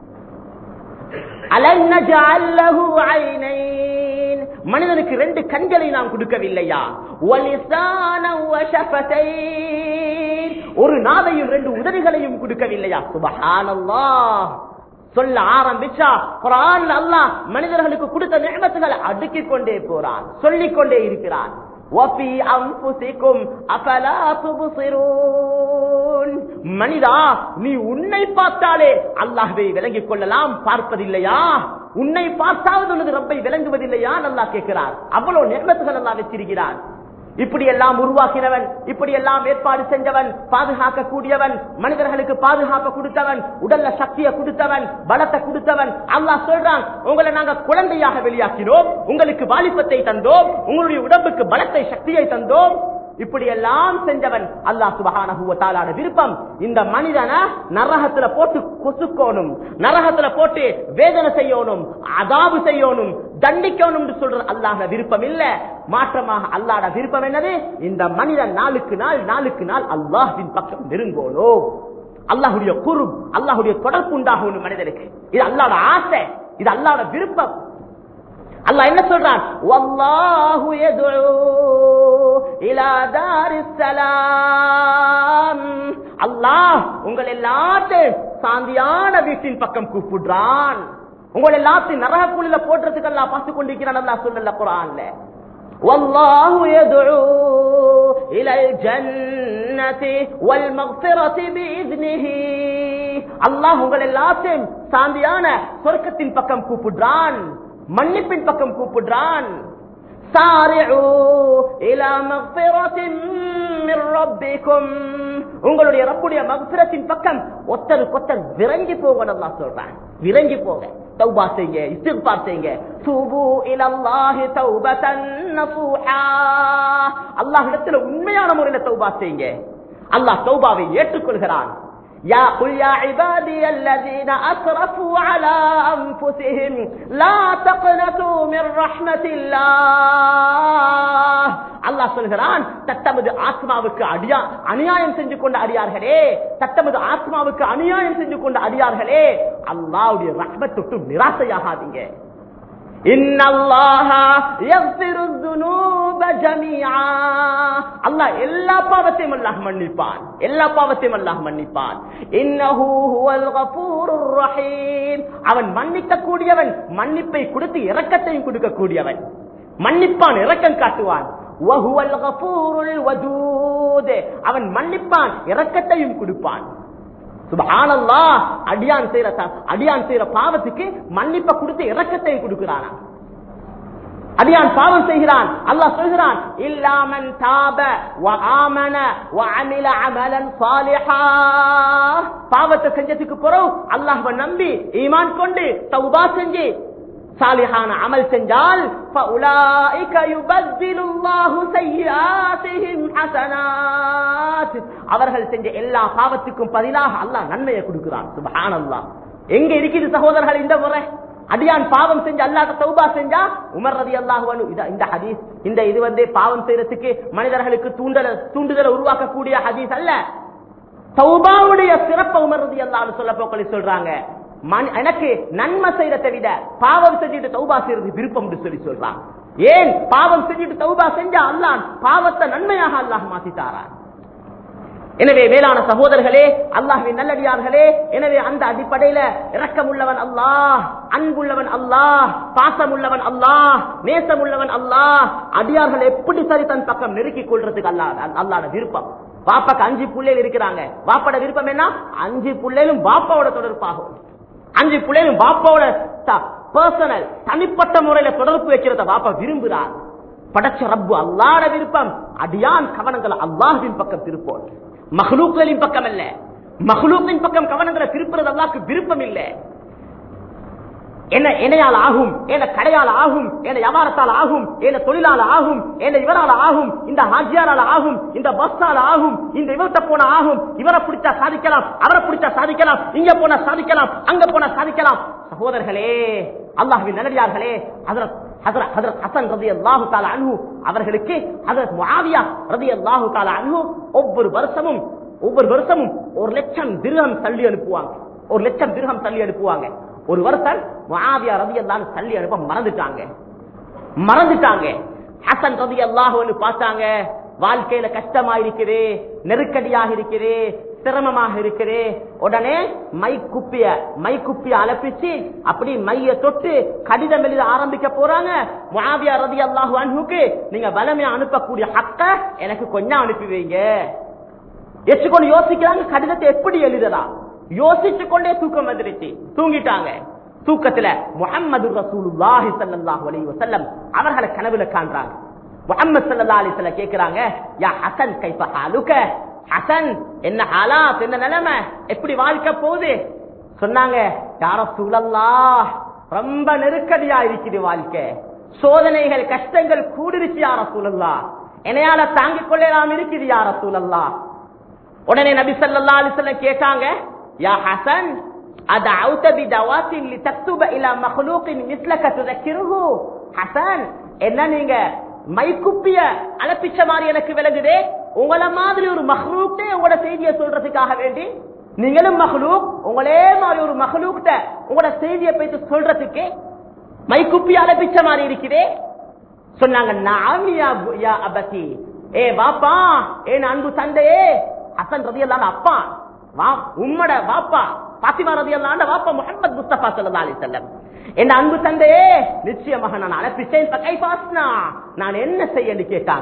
அலம் நஜஅல் லஹு ஐனைன் மனிதனுக்கு ரெண்டு கண்களை நாம் கொடுக்கவில்லையா வலிசான வஷஃபதைன் ஒரு நாவையும் ரெண்டு உதடுகளையும் கொடுக்கவில்லையா சுபஹானல்லாஹ் சொல்ல ஆரம்பிச்சா குரான் அல்லாஹ் மனிதர்களுக்கு கொடுத்த நியமத்துகளை அடுக்கிக் கொண்டே போறான் சொல்லிக் கொண்டே இருக்கிறான் وَفِي أَنفُسِكُمْ أَفَلَا تُبْصِرُونَ மனிதா நீ உன்னை பார்த்தாலே அல்லாஹ்வை விளங்கிக் கொள்ளலாம் பார்ப்பதில்லையா உன்னை பார்த்தாவது உனது ரப்பை விளங்குவதில்லையா அல்லாஹ் கேட்கிறார் அவ்வளவு நிர்மத்துகள் அல்லாஹ் வச்சிருக்கிறார் இப்படி எல்லாம் உருவாக்கினவன் இப்படி எல்லாம் ஏற்பாடு செஞ்சவன் பாதுகாக்க கூடியவன் மனிதர்களுக்கு பாதுகாப்பு கொடுத்தவன் உடல்ல சக்தியை கொடுத்தவன் பலத்தை கொடுத்தவன் அல்லாஹ் சொல்றான் உங்களை நாங்க குழந்தையாக வெளியாக்கினோம் உங்களுக்கு வாலிபத்தை தந்தோம் உங்களுடைய உடம்புக்கு பலத்தை சக்தியை தந்தோம் இப்படி எல்லாம் செஞ்சவன் அல்லாஹ் சுபஹானஹு வ தஆலான விருப்பம் இந்த மனிதனை நரகத்துல போட்டு கொசுக்கோணும் நரகத்துல போட்டு வேதனை செய்யணும் அதாபு செய்யணும் தண்டிக்கணும் சொல்ற அல்லாஹ் விருப்பம் இல்ல மாற்றமாக அல்லாட விருப்பம் என்னது இந்த மனிதன் நாளுக்கு நாள் நாளுக்கு நாள் அல்லாஹ்வின் பக்கம் நெருங்கோணும் அல்லாஹுடைய குரு அல்லாஹுடைய தொடர்பு உண்டாகணும் மனிதனுக்கு இது அல்லாட ஆசை இது அல்லாட விருப்பம் அல்லாஹ் என்ன சொல்றான் வல்லாஹு யதுஉ இலா தாரிஸ் ஸலாம் அல்லாஹ் உங்கள் எல்லாத்தையும் சாந்தியான வீட்டின் பக்கம் கூப்பிடுறான் உங்கள் எல்லாத்தையும் நரகக்குள்ள போடுறதுக்கு அல்லாஹ் பார்த்து கொண்டிருக்கிறான் அல்லாஹ் சொல்லல குர்ஆன்ல والله يدعو إلى الجنة والمغفرة بإذنه அல்லாஹ் உங்கள் எல்லாத்தையும் சாந்தியான சொர்க்கத்தின் பக்கம் கூப்பிடுறான் மன்னிப்பின் பக்கம் கூப்பிடுறான் சாரிஉ இலா மக்ஃபிரத்தின் மின் ரப்பிக்கும் உங்களுடைய ரப்புடைய மகசுரத்தின் பக்கம் ஒத்தரு கொத்தர் விரங்கி போகணும் அல்லாஹ் சொல்றான் விரங்கி போக தௌபா செய்யுங்க இஸ்திக்பார் செய்யுங்க தூபு இலல்லாஹி தௌபதன் நசூஹா அல்லாஹ் இடத்துல உண்மையான முறையில தௌபா செய்யுங்க அல்லாஹ் தௌபாவை ஏற்றுக்கொள்கிறான் يا قل يا عبادي الذين أسرفوا على أنفسهم لا تقنطوا من رحمة الله அல்லாஹ் சொல்கிறான் தத்தமது ஆத்மாவுக்கு அடியா அநியாயம் செஞ்சு கொண்ட அடியார்களே தத்தமது ஆத்மாவுக்கு அநியாயம் செஞ்சு கொண்ட அடியார்களே அல்லாவுடைய ரஹ்மத் தொட்டு நிராசையாகாதீங்க அல்லாஹ் எல்லா பாவத்தையும் அல்லாஹ் மன்னிப்பான் எல்லா பாவத்தையும் அல்லாஹ் மன்னிப்பான் அவன் மன்னிக்க கூடியவன் மன்னிப்பை கொடுத்து இரக்கத்தையும் கொடுக்க கூடியவன் மன்னிப்பான் இரக்கம் காட்டுவான் அவன் மன்னிப்பான் இரக்கத்தையும் கொடுப்பான் சுபஹானல்லா அடியான் செய்யற அடியான் செய்யற பாவத்துக்கு மன்னிப்ப கொடுத்து இரக்கத்தையும் கொடுக்கிறானா அடியான் பாவம் செய்கிறான் அல்லாஹ் சொல்கிறான் இல்லாமன் தாப வஆமன வஅமில அமலன் சாலிஹா பாவத்தை செஞ்சதுக்கு பிறகு அல்லாஹ்வை நம்பி ஈமான் கொண்டு தௌபா செஞ்சு சாலிஹான அமல் செஞ்சால் فَأُولَئِكَ يُبَدِّلُ اللَّهُ سَيِّئَاتِهِمْ حَسَنَاتٍ அவர்கள் செஞ்ச எல்லா பாவத்துக்கும் பதிலாக அல்லாஹ் நன்மையை கொடுக்கிறான் சுபஹானல்லாஹ் எங்க இருக்குது சகோதரர்கள் இந்த முறை அடியான் பாவம் செஞ்சு அல்லாஹ் தௌபா செஞ்சா உமர் ரதி அல்லாஹ் இந்த ஹதீஸ் இந்த இது வந்து பாவம் செய்யறதுக்கு மனிதர்களுக்கு தூண்டல தூண்டுதலை உருவாக்கக்கூடிய ஹதீஸ் அல்ல தௌபாவுடைய சிறப்பை உமர் ரதி அல்லாஹ் சொல்ல போக்களை சொல்றாங்க எனக்கு நன்மை செய்யறதை விட பாவம் செஞ்சுட்டு தௌபா செய்யறது விருப்பம் சொல்லி சொல்றான் ஏன் பாவம் செஞ்சுட்டு தௌபா செஞ்சா அல்லாஹ் பாவத்தை நன்மையாக அல்லாஹ் மாத்தித்தாரான் எனவே மேலான சகோதரர்களே அல்லாஹின் நல்லடியார்களே எனவே அந்த அடிப்படையில இரக்கம் உள்ளவன் அல்லாஹ் அன்புள்ளவன் அல்லாஹ் பாசம் உள்ளவன் அல்லாஹ் நேசம் உள்ளவன் அல்லாஹ் அடியார்கள் எப்படி சரி தன் பக்கம் நெருக்கிக் கொள்றதுக்கு அல்லா அல்லாட விருப்பம் பாப்பாக்கு அஞ்சு புள்ளைகள் இருக்கிறாங்க பாப்பாட விருப்பம் என்ன அஞ்சு புள்ளைகளும் பாப்பாவோட தொடர்பாகும் அஞ்சு பிள்ளைகளும் பாப்பாவோட பர்சனல் தனிப்பட்ட முறையில தொடர்பு வைக்கிறத பாப்பா விரும்புகிறார் படைச்ச ரப்பு அல்லாட விருப்பம் அடியான் கவனங்கள் அல்லாஹின் பக்கம் திருப்போம் மஹ்லூக்களின் பக்கம் அல்ல மஹ்லூக்கின் பக்கம் கவனங்களை திருப்புறது அல்லாக்கு விருப்பம் இல்லை என்ன என்னையால் ஆகும் என்ன கடையால் ஆகும் என்ன வியாபாரத்தால் ஆகும் என்ன தொழிலால் ஆகும் என்ன இவரால் ஆகும் இந்த ஹாஜியாரால் ஆகும் இந்த பஸ்ஸால் ஆகும் இந்த இவர்கிட்ட போன ஆகும் இவரை பிடிச்சா சாதிக்கலாம் அவரை பிடிச்சா சாதிக்கலாம் இங்க போனா சாதிக்கலாம் அங்க போனா சாதிக்கலாம் சகோதரர்களே அல்லாஹுவின் நல்லடியார்களே ஹசன் ரதி அல்லாஹு தாலா அன்பு அவர்களுக்கு ஹசரத் முஆவியா ரதி அல்லாஹு தாலா அன்பு ஒவ்வொரு வருஷமும் ஒவ்வொரு வருஷமும் ஒரு லட்சம் திருகம் தள்ளி அனுப்புவாங்க ஒரு லட்சம் திருகம் தள்ளி அனுப்புவாங்க ஒரு வருஷம் முஆவியா ரதி அல்லாஹ் தள்ளி அனுப்ப மறந்துட்டாங்க மறந்துட்டாங்க ஹசன் ரதி அல்லாஹு பார்த்தாங்க வாழ்க்கையில கஷ்டமா இருக்குது நெருக்கடியாக இருக்குது சிரமமாக இருக்குது உடனே மை குப்பிய மை குப்பிய அலப்பிச்சு அப்படி மைய தொட்டு கடிதம் எழுத ஆரம்பிக்க போறாங்க முஆவியா ரதி அல்லாஹு அன்ஹுக்கு நீங்க வலமையா அனுப்பக்கூடிய ஹக்க எனக்கு கொஞ்சம் அனுப்பி வைங்க எச்சுக்கொண்டு யோசிக்கிறாங்க கடிதத்தை எப்படி எழுதலாம் யோசிச்சு கொண்டே தூக்கம் வந்துருச்சு தூங்கிட்டாங்க தூக்கத்துல முகமது ரசூலுல்லாஹி ஸல்லல்லாஹு அலைஹி வஸல்லம் அவர்களை கனவுல காண்றாங்க முகமது ஸல்லல்லாஹு அலைஹி வஸல்லம் கேக்குறாங்க யா ஹசன் கைஃப ஹாலுக ஹசன் என்ன ஹாலாத் என்ன நிலைமை எப்படி வாழ்க்கை போகுது சொன்னாங்க யார சூழல்லாஹ் ரொம்ப நெருக்கடியா இருக்குது வாழ்க்கை சோதனைகள் கஷ்டங்கள் கூடிருச்சு யார சூழல்லா என்னையால தாங்கிக் கொள்ளலாம் இருக்குது யார சூழல்லா உடனே நபி சல்லா அலிஸ்லாம் கேட்டாங்க யா ஹசன் أدعوت بدوات لتكتب إلى مخلوق مثلك تذكره حسن என்ன நீங்க மைக்குப்பிய அலப்பிச்ச மாதிரி எனக்கு விளங்குதே உங்கள மாதிரி ஒரு மஹ்லூக்டே உங்களோட செய்தியை சொல்றதுக்காக வேண்டி நீங்களும் மஹ்லூக் உங்களே மாதிரி ஒரு மஹ்லூக்ட உங்களோட செய்தியை போயிட்டு சொல்றதுக்கு மைக்குப்பி அலப்பிச்ச மாதிரி இருக்குதே சொன்னாங்க நாமியா யா அபதி ஏ பாப்பா ஏன் அன்பு தந்தையே ஹசன் ரதி அப்பா வா உம்மட வாப்பா பாத்திமா ரதி அல்லாண்ட வாப்பா முகமது முஸ்தபா சல்லா அலி செல்லம் என் அன்பு தந்தையே நிச்சயமாக நான் அழைப்பிச்சேன் நான் என்ன செய்யன்னு கேட்டாங்க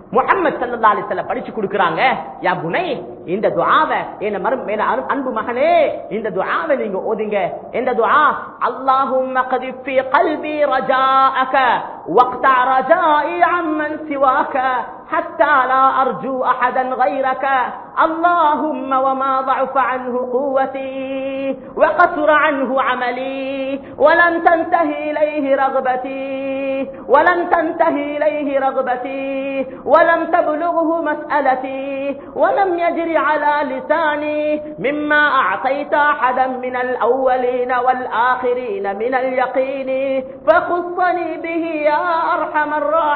முகமது சல்லா அலிசல்ல படிச்சு கொடுக்கறாங்க யா புனை இந்த துஆவை என்ன மறு மேல அரு- அன்பு மகனே இந்த துஆவை நீங்க ஓதுங்க இந்த துஆ அல்லாஹும்ம கதிஃப் ஃபீ கல்பி ரஜாஅக வக்தா ரஜாஇ அம்மன் சிவாக حتى لا أرجو أحدا غيرك اللهم وما ضعف عنه قوتي وقصر عنه عملي ولن تنتهي إليه رغبتي ولن تنتهي إليه رغبتي ولم تبلغه مسألتي ولم يجري على لساني مما أعطيت أحدا من الأولين والآخرين من اليقين فخصني به يا أرحم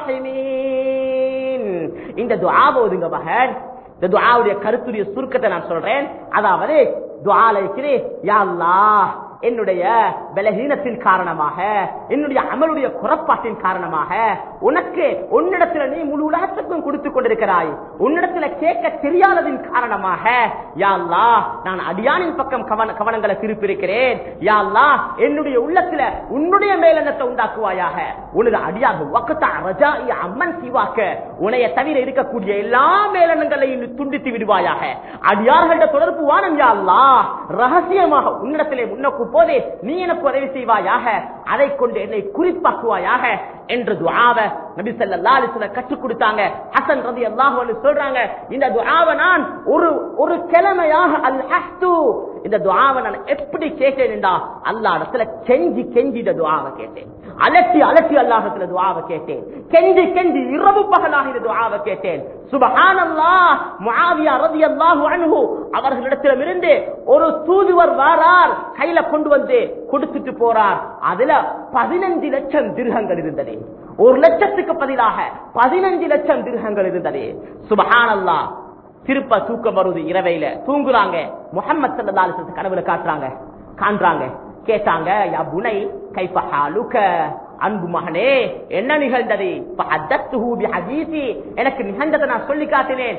الراحمين இந்த துஆவை ஓதுங்க மகன் இந்த துஆவுடைய கருத்துடைய சுருக்கத்தை நான் சொல்றேன் அதாவது துஆல இருக்கிறேன் யா அல்லாஹ் என்னுடைய பலகீனத்தின் காரணமாக என்னுடைய அமலுடைய குறப்பாட்டின் காரணமாக உனக்கு உன்னிடத்துல நீ முழு உலகத்துக்கும் கொடுத்து கொண்டிருக்கிறாய் உன்னிடத்துல கேட்க தெரியாததின் காரணமாக யா அல்லாஹ் நான் அடியானின் பக்கம் கவன கவனங்களை திருப்பியிருக்கிறேன் யா அல்லாஹ் என்னுடைய உள்ளத்துல உன்னுடைய மேலெண்ணத்தை உண்டாக்குவாயாக உனது அடியாக வக்கத்தா ரஜா அம்மன் சிவாக்க உனைய தவிர இருக்கக்கூடிய எல்லா மேலெண்ணங்களையும் நீ துண்டித்து விடுவாயாக அடியார்கள தொடர்பு வானம் யா அல்லாஹ் ரகசியமாக உன்னிடத்திலே முன்னோக்கு போதே நீ எனக்கு உதவி செய்வாயாக அதை கொண்டு என்னை குறிப்பாக்குவாயாக என்று துஆவை நபி ஸல்லல்லாஹு அலைஹி வஸல்லம் கற்றுக் கொடுத்தாங்க ஹசன் ரலியல்லாஹு அன்ஹு சொல்றாங்க இந்த துஆவை நான் ஒரு ஒரு கிழமையாக அல்ஹஸ்து இந்த துஆவை நான் எப்படி கேட்டேன் என்றா அல்லாஹ் இடத்துல கெஞ்சி கெஞ்சி இந்த துஆவை கேட்டேன் அலட்டி அலட்டி அல்லாஹத்துல துஆவை கேட்டேன் கெஞ்சி கெஞ்சி இரவு பகலாக இந்த துஆவை கேட்டேன் சுபஹானல்லாஹ் முஆவியா ரலியல்லாஹு அன்ஹு அவர்களிடத்திலும் இருந்து ஒரு தூதுவர் வாரார் கையில கொண்டு வந்து கொடுத்துட்டு போறார் அதுல பதினஞ்சு லட்சம் திருகங்கள் இருந்தது ஒரு லட்சத்துக்கு பதிலாக பதினஞ்சு லட்சம் திருகங்கள் இருந்தது சுபஹானல்லாஹ் திருப்ப தூக்கம் வருது இரவையில தூங்குறாங்க முகமது சல்லா அலிஸ்லத்து கனவுல காட்டுறாங்க காண்றாங்க கேட்டாங்க யா புனை கைஃப ஹாலுக அன்பு மகனே என்ன நிகழ்ந்தது ஃபஹத்தத்துஹு பிஹதீஸி எனக்கு நிகழ்ந்ததை நான் சொல்லி காட்டினேன்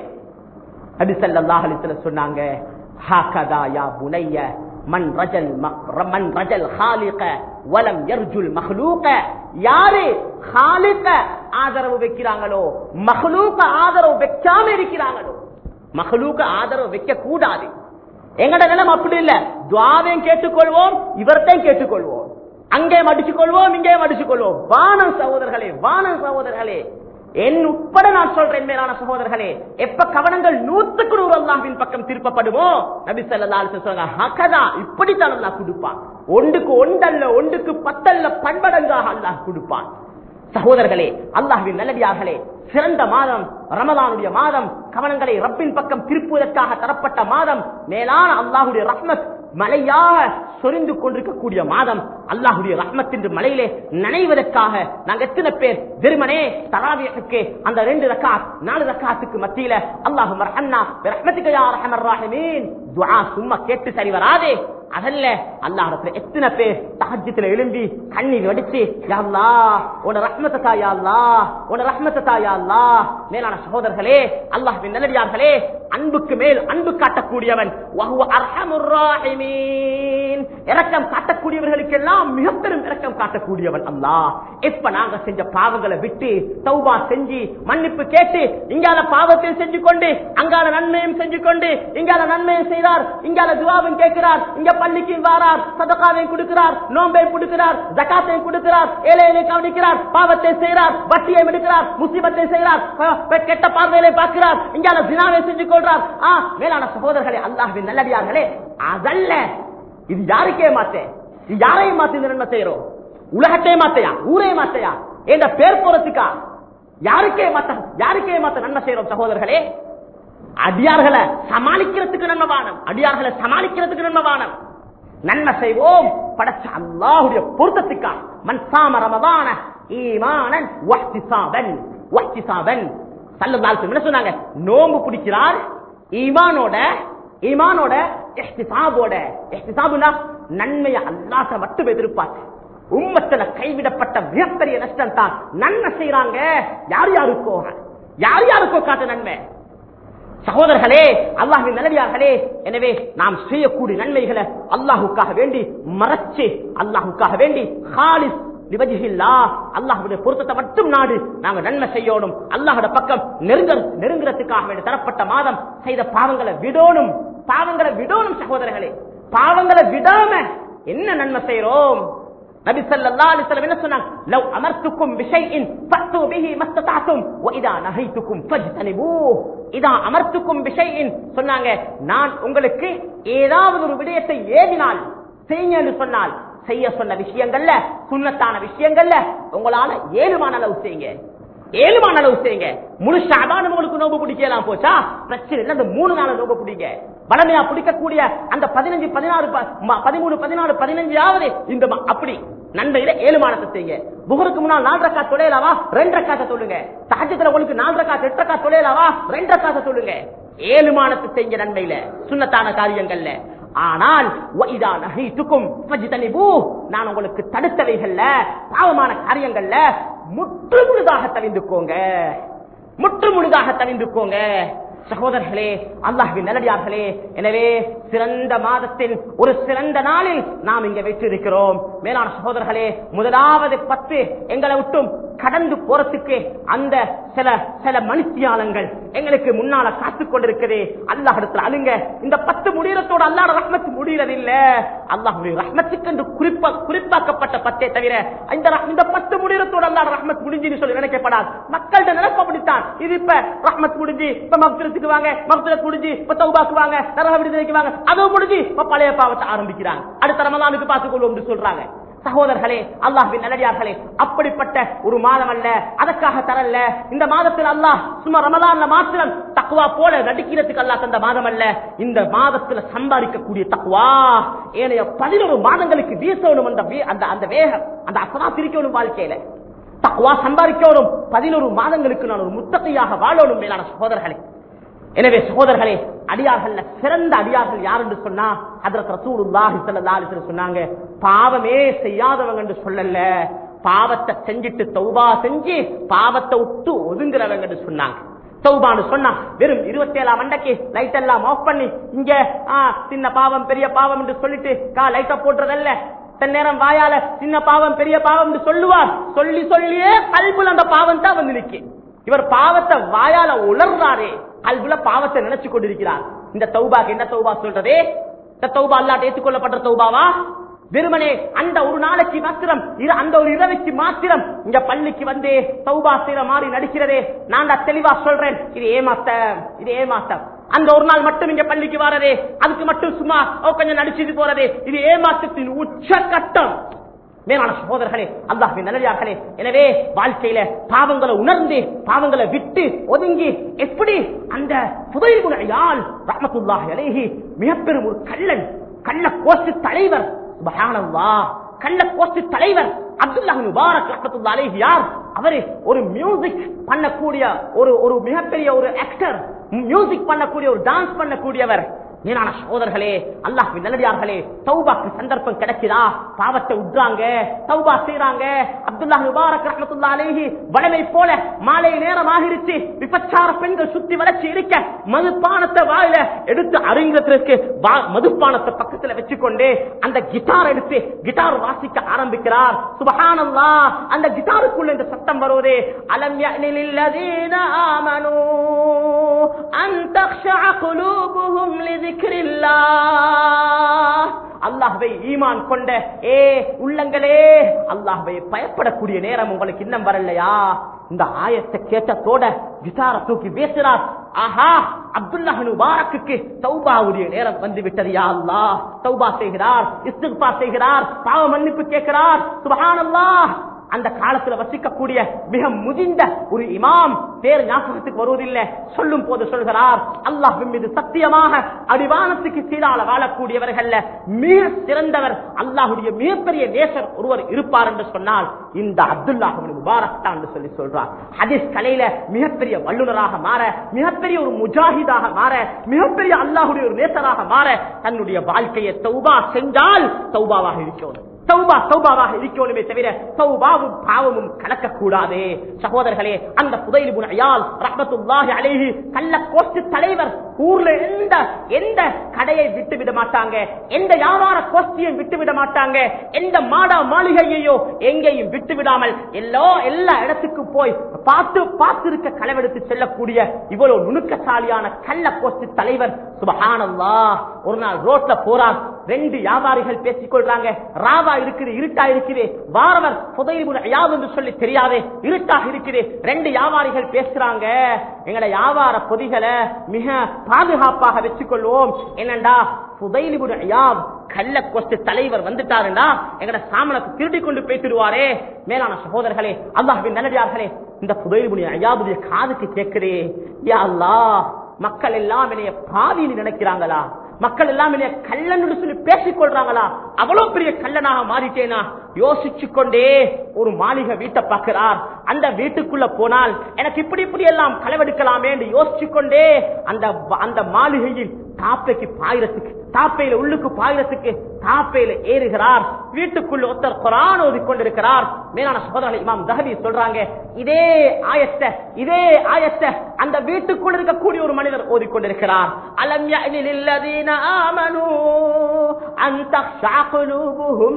நபி ஸல்லல்லாஹு அலைஹி வஸல்லம் சொன்னாங்க ஹாகதா யா புனைய மன் ரஜல் மக்- மன் ரஜல் ஹாலிக வலம் யர்ஜுல் மஹ்லூக யாரு ஹாலிக ஆதரவு வைக்கிறாங்களோ மஹ்லூக ஆதரவு வைக்காம இருக்கிறாங்களோ மஹ்லூக ஆதரவு வைக்க கூடாது எங்கட நிலம் அப்படி இல்ல துவாவையும் கேட்டுக்கொள்வோம் இவர்த்தையும் கேட்டுக்கொள்வோம் அங்கே மடிச்சுக் கொள்வோம் இங்கே மடிச்சுக் கொள்வோம் வானம் சகோதரர்களே வானம் சகோதரர்களே என் உட்பட நான் சொல்றேன் மேலான சகோதரர்களே எப்ப கவனங்கள் நூத்துக்கு நூறு அல்லாஹ்வின் பக்கம் திருப்பப்படுமோ நபி ஸல்லல்லாஹு அலைஹி வஸல்லம் சொல்றாங்க ஹகதா இப்படித்தான் அல்லாஹ் கொடுப்பான் ஒன்றுக்கு ஒன்றல்ல ஒன்றுக்கு பத்தல்ல பன்மடங்காக அல்லாஹ் கொடுப்பான் சகோதரர்களே அல்லாஹ்வின் நல்லடியார்களே சிறந்த மாதம் ரமலானுடைய மாதம் கவனங்களை ரப்பின் பக்கம் திருப்புவதற்காக தரப்பட்ட மாதம் மேலான அல்லாஹுடைய ரஹ்மத் மலையாக சொரிந்து கொண்டிருக்கக்கூடிய மாதம் அல்லாஹுடைய ரஹ்மத் என்று மலையிலே நனைவதற்காக நாங்க எத்தனை பேர் வெறுமனே தராவியத்துக்கு அந்த ரெண்டு ரக்காத் நாலு ரக்காத்துக்கு மத்தியில அல்லாஹு ரஹன்னா ரஹ்மத்துக்கு யா ரஹமர் ராஹிமீன் துஆ சும்மா கேட்டு சரி வராதே அதல்ல அல்லாஹ்விடத்துல எத்தனை பேர் தஹஜ்ஜுல எழும்பி கண்ணீர் வடிச்சு யா அல்லாஹ் உன ரஹ்மத்தை தா யா அல்லாஹ் உன ரஹ்மத்தை தா யா அல்லாஹ் மேலான சகோதரர்களே அல்லாஹ்வின் நல்லடியார்களே அன்புக்கு மேல் அன்பு காட்டக்கூடியவன் வஹுவ அர்ஹமுர் ராஹிமீன் இரக்கம் காட்டக்கூடியவர்களுக்கெல்லாம் மிக பெரும் இரக்கம் காட்டக்கூடியவன் அல்லாஹ் எப்ப நாங்க செஞ்ச பாவங்களை விட்டு தௌபா செஞ்சு மன்னிப்பு கேட்டு இங்கால பாவத்தையும் செஞ்சு கொண்டு அங்கால நன்மையும் செஞ்சு கொண்டு இங்கால நன்மையும் செய்தார் இங்கால துவாவும் கேட்கிறார் இங்க பள்ளிக்கு வாரார் சதகாவையும் கொடுக்கிறார் நோம்பையும் கொடுக்கிறார் ஜகாத்தையும் கொடுக்கிறார் ஏழையை கவனிக்கிறார் பாவத்தை செய்கிறார் வட்டியை எடுக்கிறார் முசிபத்தை செய்கிறார் ப- ப- கெட்ட பார்வையை பார்க்கிறார் இங்கால தினாவை செஞ்சு கொள்றார் ஆ மேலான சகோதரர்களே அல்லாஹ்வின் நல்லடியார்களே அதல்ல இது யாருக்கே மாத்தேன் இது யாரையும் மாத்தி இந்த நன்மை செய்யறோம் உலகத்தையே மாத்தையா ஊரே மாத்தையா என்ற பேர் போறதுக்கா யாருக்கே மாத்த யாருக்கே மாத்த நன்மை செய்யறோம் சகோதரர்களே அடியார்களை சமாளிக்கிறதுக்கு நன்மை வானம் அடியார்களை சமாளிக்கிறதுக்கு நன்மை வானம் நன்மை செய்வோம் படைச்ச அல்லாஹுடைய பொருத்தத்துக்கா மன் சாம ரமதான ஈமானன் வஹ்திசாபன் வஹ்திசாபன் சல்லல்லாஹு அலைஹி என்ன சொன்னாங்க நோம்பு பிடிக்கிறார் ஈமானோட ஈமானோட இஹ்திசாபோட இஹ்திசாபுனா நன்மையை அல்லாஹ்ட்ட மட்டும் எதிர்பார்த்து உம்மத்துல கைவிடப்பட்ட மிகப்பெரிய நஷ்டம் தான் நன்மை செய்யறாங்க யார் யாருக்கோ யார் யாருக்கோ காட்ட நன்மை சகோதரர்களே அல்லாஹின் நல்லடியார்களே எனவே நாம் செய்யக்கூடிய நன்மைகளை அல்லாஹுக்காக வேண்டி மறைச்சு அல்லாஹுக்காக வேண்டி ஹாலிஸ் லிவஜிஹில்லா அல்லாஹ்வுடைய பொருத்தத்தை மட்டும் நாடு நாங்க நன்மை செய்யணும் அல்லாஹோட பக்கம் நெருங்க நெருங்குறதுக்காக வேண்டி தரப்பட்ட மாதம் செய்த பாவங்களை விடணும் பாவங்களை விடணும் சகோதரர்களே பாவங்களை விடாம என்ன நன்மை செய்யறோம் நபி ஸல்லல்லாஹு அலைஹி வஸல்லம் என்ன சொன்னாங்க லவ் அமர்த்துக்கும் பிஷைஇன் ஃபத்து பிஹி மஸ்ததாதும் வ இதா நஹைத்துக்கும் ஃபஜ்தனிபூ இதா அமர்த்துக்கும் பிஷைஇன் சொன்னாங்க நான் உங்களுக்கு ஏதாவது ஒரு விடயத்தை ஏவினால் செய்யுங்க என்று சொன்னால் செய்ய சொன்ன விஷயங்கள்ல சுண்ணத்தான விஷயங்கள்ல உங்களால ஏழுமான அளவு செய்யுங்க ஏழுமான அளவு செய்யுங்க முழு ஷாபான் உங்களுக்கு நோம்பு பிடிக்கலாம் போச்சா பிரச்சனை இல்லை அந்த மூணு நாள் நோம்பு பிடிங்க வளமையா பிடிக்கக்கூடிய அந்த பதினஞ்சு பதினாறு ப- ம- பதிமூணு பதினாலு பதினஞ்சாவது இந்த ம- அப்படி நன்மையில ஏழுமானத்தை செய்யுங்க புகருக்கு முன்னால் நாலு ரக்கா தொலைலாவா ரெண்டு ரக்காத்த சொல்லுங்க தாஜத்துல உங்களுக்கு நாலு ரக்கா எட்டு ரக்கா தொலைலாவா ரெண்டு ரக்காத்த சொல்லுங்க ஏழுமானத்தை செய்யுங்க நன்மையில சுண்ணத்தான காரியங்கள்ல ஆனால் وَإِذَا نَهِيتُكُمْ فَاجْتَنِبُوهُ நான் உங்களுக்கு தடுத்தவைகள்ல பாவமான காரியங்கள்ல முற்று முழுதாக தவிந்துக்கோங்க முற்று முழுதாக தவிந்துக்கோங்க சகோதரர்களே அல்லாஹ்வின் நல்லடியார்களே எனவே சிறந்த மாதத்தின் ஒரு சிறந்த நாளில் நாம் இங்க வெற்றிருக்கிறோம் மேலான சகோதரர்களே முதலாவது பத்து எங்களை விட்டும் கடந்து போறதுக்கு அந்த சில சில மனுஷியாளங்கள் எங்களுக்கு முன்னால காத்துக் கொண்டிருக்குது அல்லாஹ் இடத்துல அழுங்க இந்த பத்து முடியறதோட அல்லாஹ் ரஹ்மத் முடியறது இல்ல அல்லாஹுடைய ரஹ்மத்துக்கு என்று குறிப்பா குறிப்பாக்கப்பட்ட பத்தே தவிர இந்த ரஹ்- இந்த பத்து முடியறதோட அல்லாஹ் ரஹ்மத் முடிஞ்சுன்னு சொல்லி நினைக்கப்படாது மக்கள்கிட்ட நினைப்ப அப்படித்தான் இது இப்ப ரஹ்மத் முடிஞ்சு இப்ப மக்திரத்துக்கு வாங்க மக்திரத் முடிஞ்சு இப்ப தௌபாக்கு வாங்க நரக விடுதலைக்கு வாங்க அதுவும் முடிஞ்சு இப்ப பழைய பாவத்தை ஆரம்பிக்கிறாங்க அடுத்த ரமலானுக்கு பார்த்துக் கொள்வோம் சொல்றாங்க சகோதரர்களே அல்லாஹ்வின் நல்லடியார்களே அப்படிப்பட்ட ஒரு மாதம் அல்ல அதற்காக தரல இந்த மாதத்தில் அல்லாஹ் சும்மா ரமலான்ல மாத்திரம் தக்குவா போல நடிக்கிறதுக்கு அல்லாஹ் தந்த மாதம் அல்ல இந்த மாதத்துல சம்பாதிக்கக்கூடிய தக்குவா ஏனைய பதினோரு மாதங்களுக்கு வீசணும் அந்த வே- அந்த அந்த வேகம் அந்த அசரா பிரிக்கணும் வாழ்க்கையில தக்குவா சம்பாதிக்கணும் பதினோரு மாதங்களுக்கு நான் ஒரு முத்தகையாக வாழணும் மேலான சகோதரர்களே எனவே சகோதரர்களே அடியார்கள்ல சிறந்த அடியார்கள் யார் என்று சொன்னா ஹதரத் ரசூலுல்லாஹி ஸல்லல்லாஹு அலைஹி வஸல்லம் சொன்னாங்க பாவமே செய்யாதவங்க என்று சொல்லல பாவத்தை செஞ்சிட்டு தௌபா செஞ்சு பாவத்தை விட்டு ஒதுங்குறவங்க என்று சொன்னாங்க தௌபான்னு சொன்னா வெறும் இருபத்தி ஏழாம் மண்டைக்கு லைட் எல்லாம் ஆஃப் பண்ணி இங்க ஆ, சின்ன பாவம் பெரிய பாவம் என்று சொல்லிட்டு கா லைட்ட போட்டுறதல்ல தன் நேரம் வாயால சின்ன பாவம் பெரிய பாவம் என்று சொல்லுவார் சொல்லி சொல்லியே கல்புல அந்த பாவம் தான் வந்து நிக்கு இவர் பாவத்தை வாயால உளர்றாரே கல்புல பாவத்தை நினைச்சு கொண்டிருக்கிறார் இந்த தௌபாக்கு என்ன தௌபா சொல்றதே இந்த தௌபா அல்லாட்ட ஏற்றுக்கொள்ளப்பட்ட தௌபாவா வெறுமனே அந்த ஒரு நாளைக்கு மாத்திரம் இர- அந்த ஒரு இரவைக்கு மாத்திரம் இங்க பள்ளிக்கு வந்து தௌபா செய்யற மாதிரி நடிக்கிறதே நான் தான் தெளிவா சொல்றேன் இது ஏமாத்தம் இது ஏமாத்தம் அந்த ஒரு நாள் மட்டும் இங்க பள்ளிக்கு வரதே அதுக்கு மட்டும் சும்மா ஓ, கொஞ்சம் நடிச்சுட்டு போறதே இது ஏமாற்றத்தின் உச்சகட்டம் மேலான சகோதரர்களே அல்லாஹ்வின் நல்லடியார்களே எனவே வாழ்க்கையில பாவங்களை உணர்ந்து பாவங்களை விட்டு ஒதுங்கி எப்படி அந்த புதையில் குணையால் ரஹமத்துல்லாஹி அலைஹி மிகப்பெரும் ஒரு கள்ளன் கள்ள கோஷ்டி தலைவர் சுபஹானல்லாஹ் கள்ள கோஷ்டி தலைவர் அப்துல்லாஹ் முபாரக் ரஹமத்துல்லாஹி அலைஹி யார் அவரு ஒரு மியூசிக் பண்ணக்கூடிய ஒரு ஒரு மிகப்பெரிய ஒரு ஆக்டர் மியூசிக் பண்ணக்கூடிய ஒரு டான்ஸ் பண்ணக்கூடியவர் மேலான சகோதரர்களே அல்லாஹ்வின் நல்லடியார்களே தௌபாக்கு சந்தர்ப்பம் கிடைக்குதா பாவத்தை உட்றாங்க தௌபா செய்றாங்க அப்துல்லாஹ் முபாரக் ரஹ்மத்துல்லாஹி அலைஹி வளமை போல மாலை நேரம் ஆகிருச்சு விபச்சார பெண்கள் சுத்தி வளைச்சு இருக்க மதுபானத்தை வாயில எடுத்து அறிஞத்திற்கு மதுபானத்தை பக்கத்துல வச்சுக்கொண்டு அந்த கிட்டார் எடுத்து கிட்டார் வாசிக்க ஆரம்பிக்கிறார் சுபஹானல்லாஹ் அந்த கிட்டாருக்குள்ள இந்த சத்தம் வருவதே அலம் யஅனில் லதீன ஆமனூ அன் தக்ஷஅ குலூபுஹும் லிذிக்ரில்லாஹ் அல்லாஹ்வை ஈமான் கொண்ட ஏ உள்ளங்களே அல்லாஹ்வை பயப்படக்கூடிய நேரம் உங்களுக்கு இன்னும் வரலையா இந்த ஆயத்தை கேட்டதோட கிட்டார தூக்கி பேசுறார் ஆஹா அப்துல்லாஹ் முபாரக்குக்கு தௌபாவுடைய நேரம் வந்து விட்டது யா அல்லாஹ் தௌபா செய்கிறார் இஸ்திக்பார் செய்கிறார் பாவ மன்னிப்பு கேட்கிறார் சுபஹானல்லாஹ் அந்த காலத்துல வசிக்கக்கூடிய மிக முதிர்ந்த ஒரு இமாம் பேர் ஞாபகத்துக்கு வருவதில்லை சொல்லும் போது சொல்கிறார் அல்லாஹ் மீது சத்தியமாக அடிவானத்துக்கு சீரால வாழக்கூடியவர்கள்ல மிக சிறந்தவர் அல்லாஹுடைய மிகப்பெரிய நேசர் ஒருவர் இருப்பார் என்று சொன்னால் இந்த அப்துல்லாஹ் முபாரக் தான் என்று சொல்லி சொல்றார் ஹதீஸ் கலையில மிகப்பெரிய வல்லுநராக மாற மிகப்பெரிய ஒரு முஜாஹிதாக மாற மிகப்பெரிய அல்லாஹுடைய ஒரு நேசராக மாற தன்னுடைய வாழ்க்கையை தௌபா செஞ்சால் தௌபாவாக இருக்கணும் சௌபா சௌபாவாக இருக்கணுமே தவிர சௌபாவும் பாவமும் கலக்கக்கூடாது சகோதரர்களே அந்த புதையில் புனையால் ரஹமத்துல்லாஹி அலைஹி கள்ள கோஷ்டி தலைவர் ஊர்ல எந்த எந்த கடையை விட்டு விட மாட்டாங்க எந்த வியாபார கோஷ்டியும் விட்டு விட மாட்டாங்க எந்த மாடா மாளிகையையோ எங்கேயும் விட்டு விடாமல் எல்லா எல்லா இடத்துக்கும் போய் பார்த்து பார்த்திருக்க களவெடுத்து செல்லக்கூடிய இவ்வளவு நுணுக்கசாலியான கள்ள கோஷ்டி தலைவர் சுபஹானல்லா ஒரு நாள் ரோட்ல போறார் ரெண்டு வியாபாரிகள் பேசிக் கொள்றாங்க ராவா இருக்குது இருட்டா இருக்குது வாரவர் புதையில் யாது என்று சொல்லி தெரியாதே இருட்டாக இருக்குது ரெண்டு வியாபாரிகள் பேசுறாங்க எங்கட வியாபார பொதிகளை மிக பாதுகாப்பாக வச்சுக்கொள்வோம் என்னண்டா புதையிலிபுட யாவ் கள்ள கொஸ்து தலைவர் வந்துட்டாருண்டா எங்கட சாமனத்தை திருடி கொண்டு போய்த்திடுவாரே மேலான சகோதரர்களே அல்லாஹின் நல்லடியார்களே இந்த புதையிலிபுடைய ஐயாவுடைய காதுக்கு கேட்கிறே யா அல்லாஹ் மக்கள் எல்லாம் என்னைய பாவின்னு நினைக்கிறாங்களா மக்கள் எல்லாம் என்னைய கள்ளன்னு சொல்லி பேசிக் கொள்றாங்களா அவ்வளவு பெரிய கள்ளனாக மாறிட்டேனா யோசிச்சு கொண்டே ஒரு மாளிகை வீட்டை பார்க்கிறார் அந்த வீட்டுக்குள்ள போனால் எனக்கு இப்படி இப்படி எல்லாம் களவெடுக்கலாமே என்று யோசிச்சு கொண்டே அந்த அந்த மாளிகையில் தாப்பைக்கு பாயிரத்துக்கு தாப்பையில உள்ளுக்கு பாயிரத்துக்கு தாப்பையில ஏறுகிறார் வீட்டுக்குள்ள ஒருத்தர் குரான் ஓதி கொண்டிருக்கிறார் மேலான சகோதரர்கள் இமாம் தஹபி சொல்றாங்க இதே ஆயத்தை இதே ஆயத்தை அந்த வீட்டுக்குள்ள இருக்கக்கூடிய ஒரு மனிதர் ஓதிக்கொண்டிருக்கிறார் அலம் யஅனில் ஆமனு அன் தக்ஷா குலூபுஹும்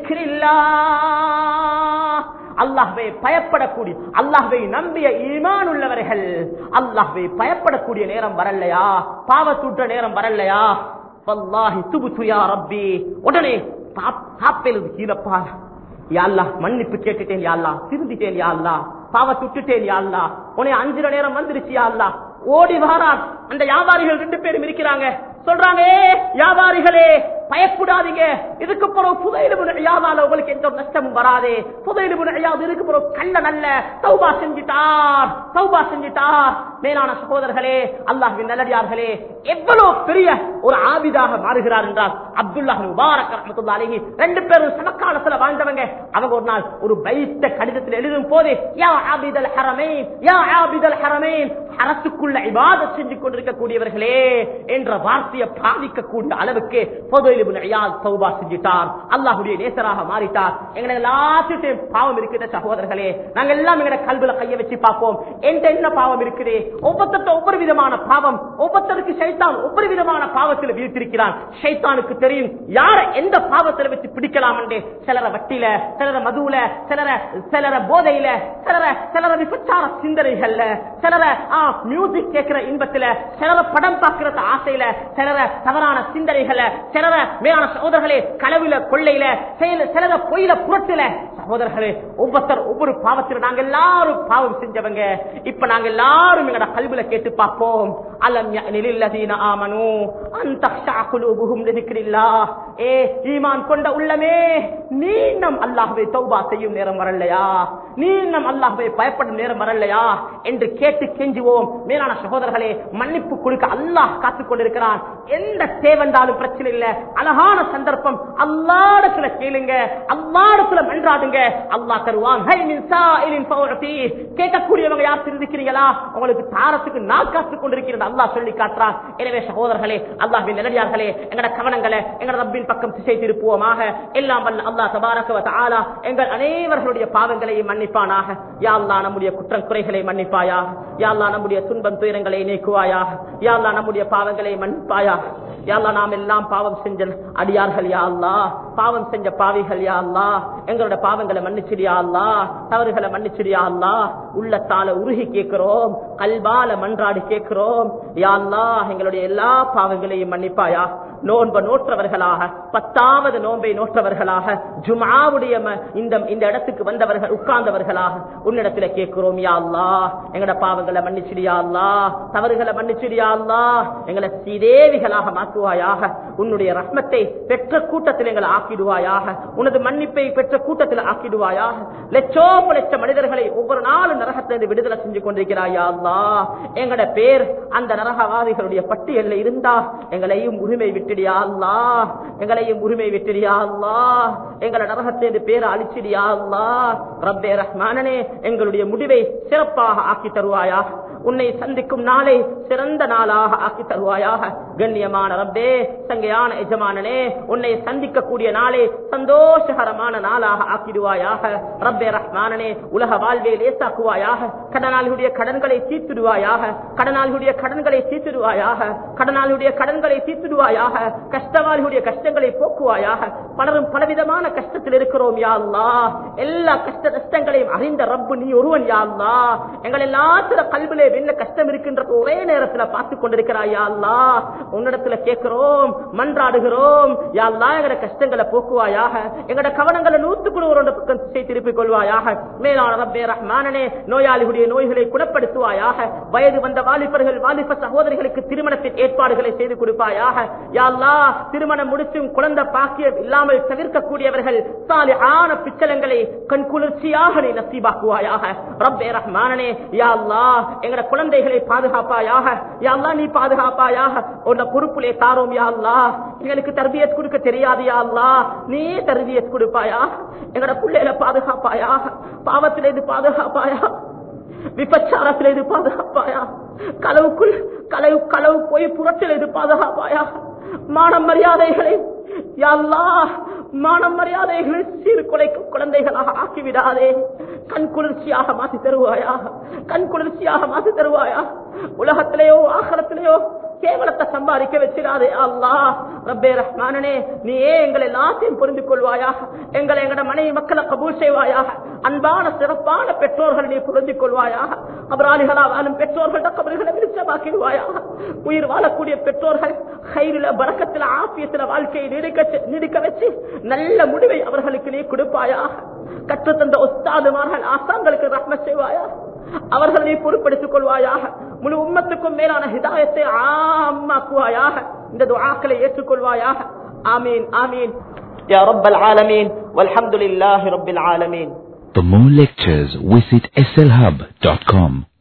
லிذிக்ரில்லாஹ் அல்லாஹ்வை பயப்படக்கூடிய அல்லாஹ்வை நம்பிய ஈமான் உள்ளவர்கள் அல்லாஹ்வை பயப்படக்கூடிய நேரம் வரலையா பாவத்தூற்ற நேரம் வரலையா வல்லாஹி துபுத்து யா ரப்பி உடனே சாப்பில் கீழப்பார் யாழ்லா மன்னிப்பு கேட்டுட்டேன் யாழ்லா திருந்திட்டேன் யாழ்லா பாவத்தை விட்டுட்டேன் யாழ்லா உன்னை அஞ்சு நேரம் வந்துருச்சு யாழ்லா ஓடி வாரார் அந்த வியாபாரிகள் ரெண்டு பேரும் இருக்கிறாங்க சொல்றாங்க "ஏ, வியாபாரிகளே பயப்படாதீங்க இதுக்கு பிறகு புதையில வியாபாரம் உங்களுக்கு எந்த ஒரு நஷ்டமும் வராதே புதையில விளையாது இதுக்கு பிறகு கள்ள நல்ல சௌபா செஞ்சிட்டார் சௌபா செஞ்சிட்டார் மேலான சகோதரர்களே அல்லாஹ்வின் நல்லடியார்களே எவ்வளவு பெரிய ஒரு ஆபிதாக மாறுகிறார் என்றால் அப்துல்லாஹ் முபாரக் ரஹ்மத்துல்லாஹி அலைஹி ரெண்டு பேரும் சமகாலத்துல வாழ்ந்தவங்க அவங்க ஒரு நாள் ஒரு பைத்த கடிதத்தில் எழுதும் போது யா ஆபிதல் ஹரமைன் யா ஆபிதல் ஹரமைன் அரசுக்குள்ள இபாதத் செஞ்சு கொண்டிருக்கக்கூடியவர்களே என்ற வார்த்தையை பாதிக்கக்கூடிய அளவுக்கு பொதுவில் சௌபா செஞ்சிட்டார் அல்லாஹுடைய நேசராக மாறிட்டார் எங்களை எல்லாத்துட்டையும் பாவம் இருக்குது சகோதரர்களே நாங்க எல்லாம் எங்களை கல்வில கைய வச்சு பார்ப்போம் எந்த என்ன பாவம் இருக்குது ஒவ்வொருத்த ஒவ்வொரு விதமான பாவம் ஒவ்வொருத்தருக்கு சைத்தான் ஒவ்வொரு விதமான பாவத்தில் வீழ்த்திருக்கிறான் சைத்தானுக்கு தெரியும் யார எந்த பாவத்தில் வச்சு பிடிக்கலாம் என்று சிலர வட்டியில சிலர மதுவுல சிலர சிலர போதையில சிலர சிலர விபச்சார சிந்தனைகள்ல சிலர மியூசிக் கேட்கிற இன்பத்துல சிலர படம் பார்க்கிற ஆசையில சிலர தவறான சிந்தனைகள சிலர மேலான சகோதரர்களே களவில கொள்ளையில செயல சிலர பொயில புரட்டுல சகோதரர்களே ஒவ்வொருத்தர் ஒவ்வொரு பாவத்தில் நாங்க எல்லாரும் பாவம் செஞ்சவங்க இப்ப நாங்க எல்லாரும் எங்கட கல்வில கேட்டு பார்ப்போம் அலம் நிலில்லதீன ஆமனு அந்த குலூபுகும் லிதிக்ரில்லாஹ் ஏ ஈமான் கொண்ட உள்ளமே நீ நம் அல்லாஹ்வை தௌபா செய்யும் நேரம் வரலையா நீ நம் அல்லாஹ்வை பயப்படும் நேரம் வரலையா என்று கேட்டு கெஞ்சுவோம் மேலான சகோதரர்களே மன்னிப்பு கொடுக்க அல்லாஹ் காத்துக் கொண்டிருக்கிறான் எந்த தேவண்டாலும் பிரச்சனை இல்ல அழகான சந்தர்ப்பம் அல்லாடத்துல கேளுங்க அல்லாடத்துல மன்றாடுங்க அல்லாஹ் தருவான் ஹை மின் சாயிலின் ஃபௌஅதி. கேட்கக்கூடியவங்க யார் சிந்திக்கிறீங்களா உங்களுக்கு தாரத்துக்கு நான் காத்துக் கொண்டிருக்கிறது அல்லாஹ் சொல்லி காட்டுறான் எனவே சகோதரர்களே அல்லாஹ்வின் நிலடியார்களே எங்கட கவனங்களை எங்கட ரப்பின் பக்கம் திசை திருப்புவோமாக எல்லாம் வல்ல அல்லாஹ் தபாரக வ தஆலா எங்கள் அனைவர்களுடைய பாவங்களையும் மன்னிப்பானாக யா அல்லாஹ் நம்முடைய குற்றம் குறைகளை மன்னிப்பாயாக யா அல்லாஹ் நம்முடைய துன்பம் துயரங்களை நீக்குவாயாக யா அல்லாஹ் நம்முடைய பாவங்களை மன்னிப்பாயாக யா அல்லாஹ் நாம் எல்லாம் பாவம் செஞ்ச அடியார்கள் யா அல்லாஹ் பாவம் செஞ்ச பாவிகள் யா அல்லாஹ் எங்களோட பாவங்களை மன்னிச்சிடியா அல்லாஹ் தவறுகளை மன்னிச்சிடியா அல்லாஹ் உள்ளத்தால உருகி கேட்கிறோம் கல்பால மன்றாடி கேட்கிறோம் யா அல்லாஹ் எங்களுடைய எல்லா பாவங்களையும் மன்னிப்பாயா நோன்ப நோற்றவர்களாக பத்தாவது நோன்பை நோற்றவர்களாக ஜுமாவுடைய ம- இந்த இந்த இடத்துக்கு வந்தவர்கள் உட்கார்ந்தவர்களாக உன்னிடத்துல கேட்கிறோம் யா அல்லாஹ் எங்கட பாவங்களை மன்னிச்சிடியா அல்லாஹ் தவறுகளை மன்னிச்சிடியா அல்லாஹ் எங்களை சீதேவிகளாக மாற்றுவாயாக உன்னுடைய ரஹ்மத்தை பெற்ற கூட்டத்தில் எங்களை ஆக்கிடுவாயாக உனது மன்னிப்பை பெற்ற கூட்டத்தில் ஆக்கிடுவாயாக லட்சோப லட்ச மனிதர்களை ஒவ்வொரு நாளும் நரகத்திலிருந்து விடுதலை செஞ்சு கொண்டிருக்கிறாயா அல்லாஹ் எங்கட பேர் அந்த நரகவாதிகளுடைய பட்டியலில் இருந்தா எங்களையும் உரிமை விட்டுடியா அல்லாஹ் எங்களையும் உரிமை விட்டுடியா அல்லாஹ் எங்களை நரகத்திலிருந்து பேரை அழிச்சிடியா அல்லாஹ் ரப்பே ரஹ்மானனே எங்களுடைய முடிவை சிறப்பாக ஆக்கி தருவாயா உன்னை சந்திக்கும் நாளை சிறந்த நாளாக ஆக்கி தருவாயாக கண்ணியமான ரப்பே சங்கையான எஜமானனே உன்னை சந்திக்கக்கூடிய நாளை சந்தோஷகரமான நாளாக ஆக்கிடுவாயாக ரப்பே ரஹ்மானனே உலக வாழ்வை லேசாக்குவாயாக கடனாளிகளுடைய கடன்களை தீர்த்துடுவாயாக கடனாளிகளுடைய கடன்களை தீர்த்துடுவாயாக கடனாளிகளுடைய கடன்களை தீர்த்துடுவாயாக கஷ்டவாளிகளுடைய கஷ்டங்களை போக்குவாயாக பலரும் பலவிதமான கஷ்டத்தில் இருக்கிறோம் யா அல்லாஹ் எல்லா கஷ்ட நஷ்டங்களையும் அறிந்த ரப்பு நீ ஒருவன் யா அல்லாஹ் எங்கள் எல்லாத்துல கல்விலே என்ன கஷ்டம் இருக்கின்றது ஒரே நேரத்துல பார்த்து கொண்டிருக்கிறாய் யா அல்லாஹ் உன்னிடத்துல கேட்கிறோம் மன்றாடுகிறோம் யா அல்லாஹ் எங்கட கஷ்டங்களை போக்குவாயாக எங்கட கவனங்களை நூத்துக்குழு ஒரு பக்கம் திசை திருப்பிக் கொள்வாயாக மேலான ரப்பே ரஹ்மானனே நோயாளிகளுடைய நோய்களை குணப்படுத்துவாயாக வயது வந்த வாலிபர்கள் வாலிப சகோதரிகளுக்கு திருமணத்தின் ஏற்பாடுகளை செய்து கொடுப்பாயாக யா அல்லாஹ் திருமணம் முடிச்சும் குழந்தை பாக்கியம் இல்லாமல் தவிர்க்கக்கூடியவர்கள் சாலிஹான பிச்சலங்களை கண் குளிர்ச்சியாக நீ நசீபாக்குவாயாக ரப்பே ரஹ்மானனே யா அல்லாஹ் எங்கட குழந்தைகளை பாதுகாப்பாயாக யா அல்லாஹ் நீ பாதுகாப்பாயாக உன்ன பொறுப்புலே தாரோம் யா அல்லாஹ் எங்களுக்கு தர்பியத் கொடுக்க தெரியாது யா அல்லாஹ் நீ தர்பியத் கொடுப்பாயா எங்கட பிள்ளைகளை பாதுகாப்பாயா பாவத்திலிருந்து பாதுகாப்பாயா விபச்சாரத்திலிருந்து பாதுகாப்பாயா களவுக்குள் களவு களவு போய் புறத்திலிருந்து பாதுகாப்பாயா மான மரியாதைகளை யா அல்லாஹ் மான மரியாதைகளை சீர்குலைக்கும் குழந்தைகளாக ஆக்கிவிடாதே கண் குளிர்ச்சியாக மாற்றி தருவாயா கண் குளிர்ச்சியாக மாற்றி தருவாயா உலகத்திலேயோ ஆகலத்திலேயோ கேவலத்தை சம்பாதிக்க வச்சிடாதே அல்லாஹ் ரப்பே ரஹ்மானனே நீயே எங்களை எல்லாத்தையும் புரிந்து கொள்வாயாக எங்களை எங்கட மனைவி மக்களை கபூல் செய்வாயாக அன்பான சிறப்பான பெற்றோர்கள் நீ புரிந்து கொள்வாயாக அபராளிகளா வாழும் பெற்றோர்கள கபர்களை விருச்சமாக்கிடுவாயாக உயிர் வாழக்கூடிய பெற்றோர்கள் கயிறுல பறக்கத்துல ஆப்பியத்துல வாழ்க்கையை நீடிக்க நீடிக்க வச்சு நல்ல முடிவை அவர்களுக்கு நீ கொடுப்பாயாக கற்றுத்தந்த ஒஸ்தாதுமார்கள் ஆசான்களுக்கு ரத்ன செய்வாயா அவர்களை நீ பொறுப்படுத்திக் கொள்வாயாக முழு உம்மத்துக்கும் மேலான ஹிதாயத்தை ஆமாக்குவாயாக இந்த துஆக்களை ஏற்றுக்கொள்வாயாக ஆமீன் ஆமீன் يا رب العالمين والحمد لله رب العالمين For more lectures, visit slhub.com.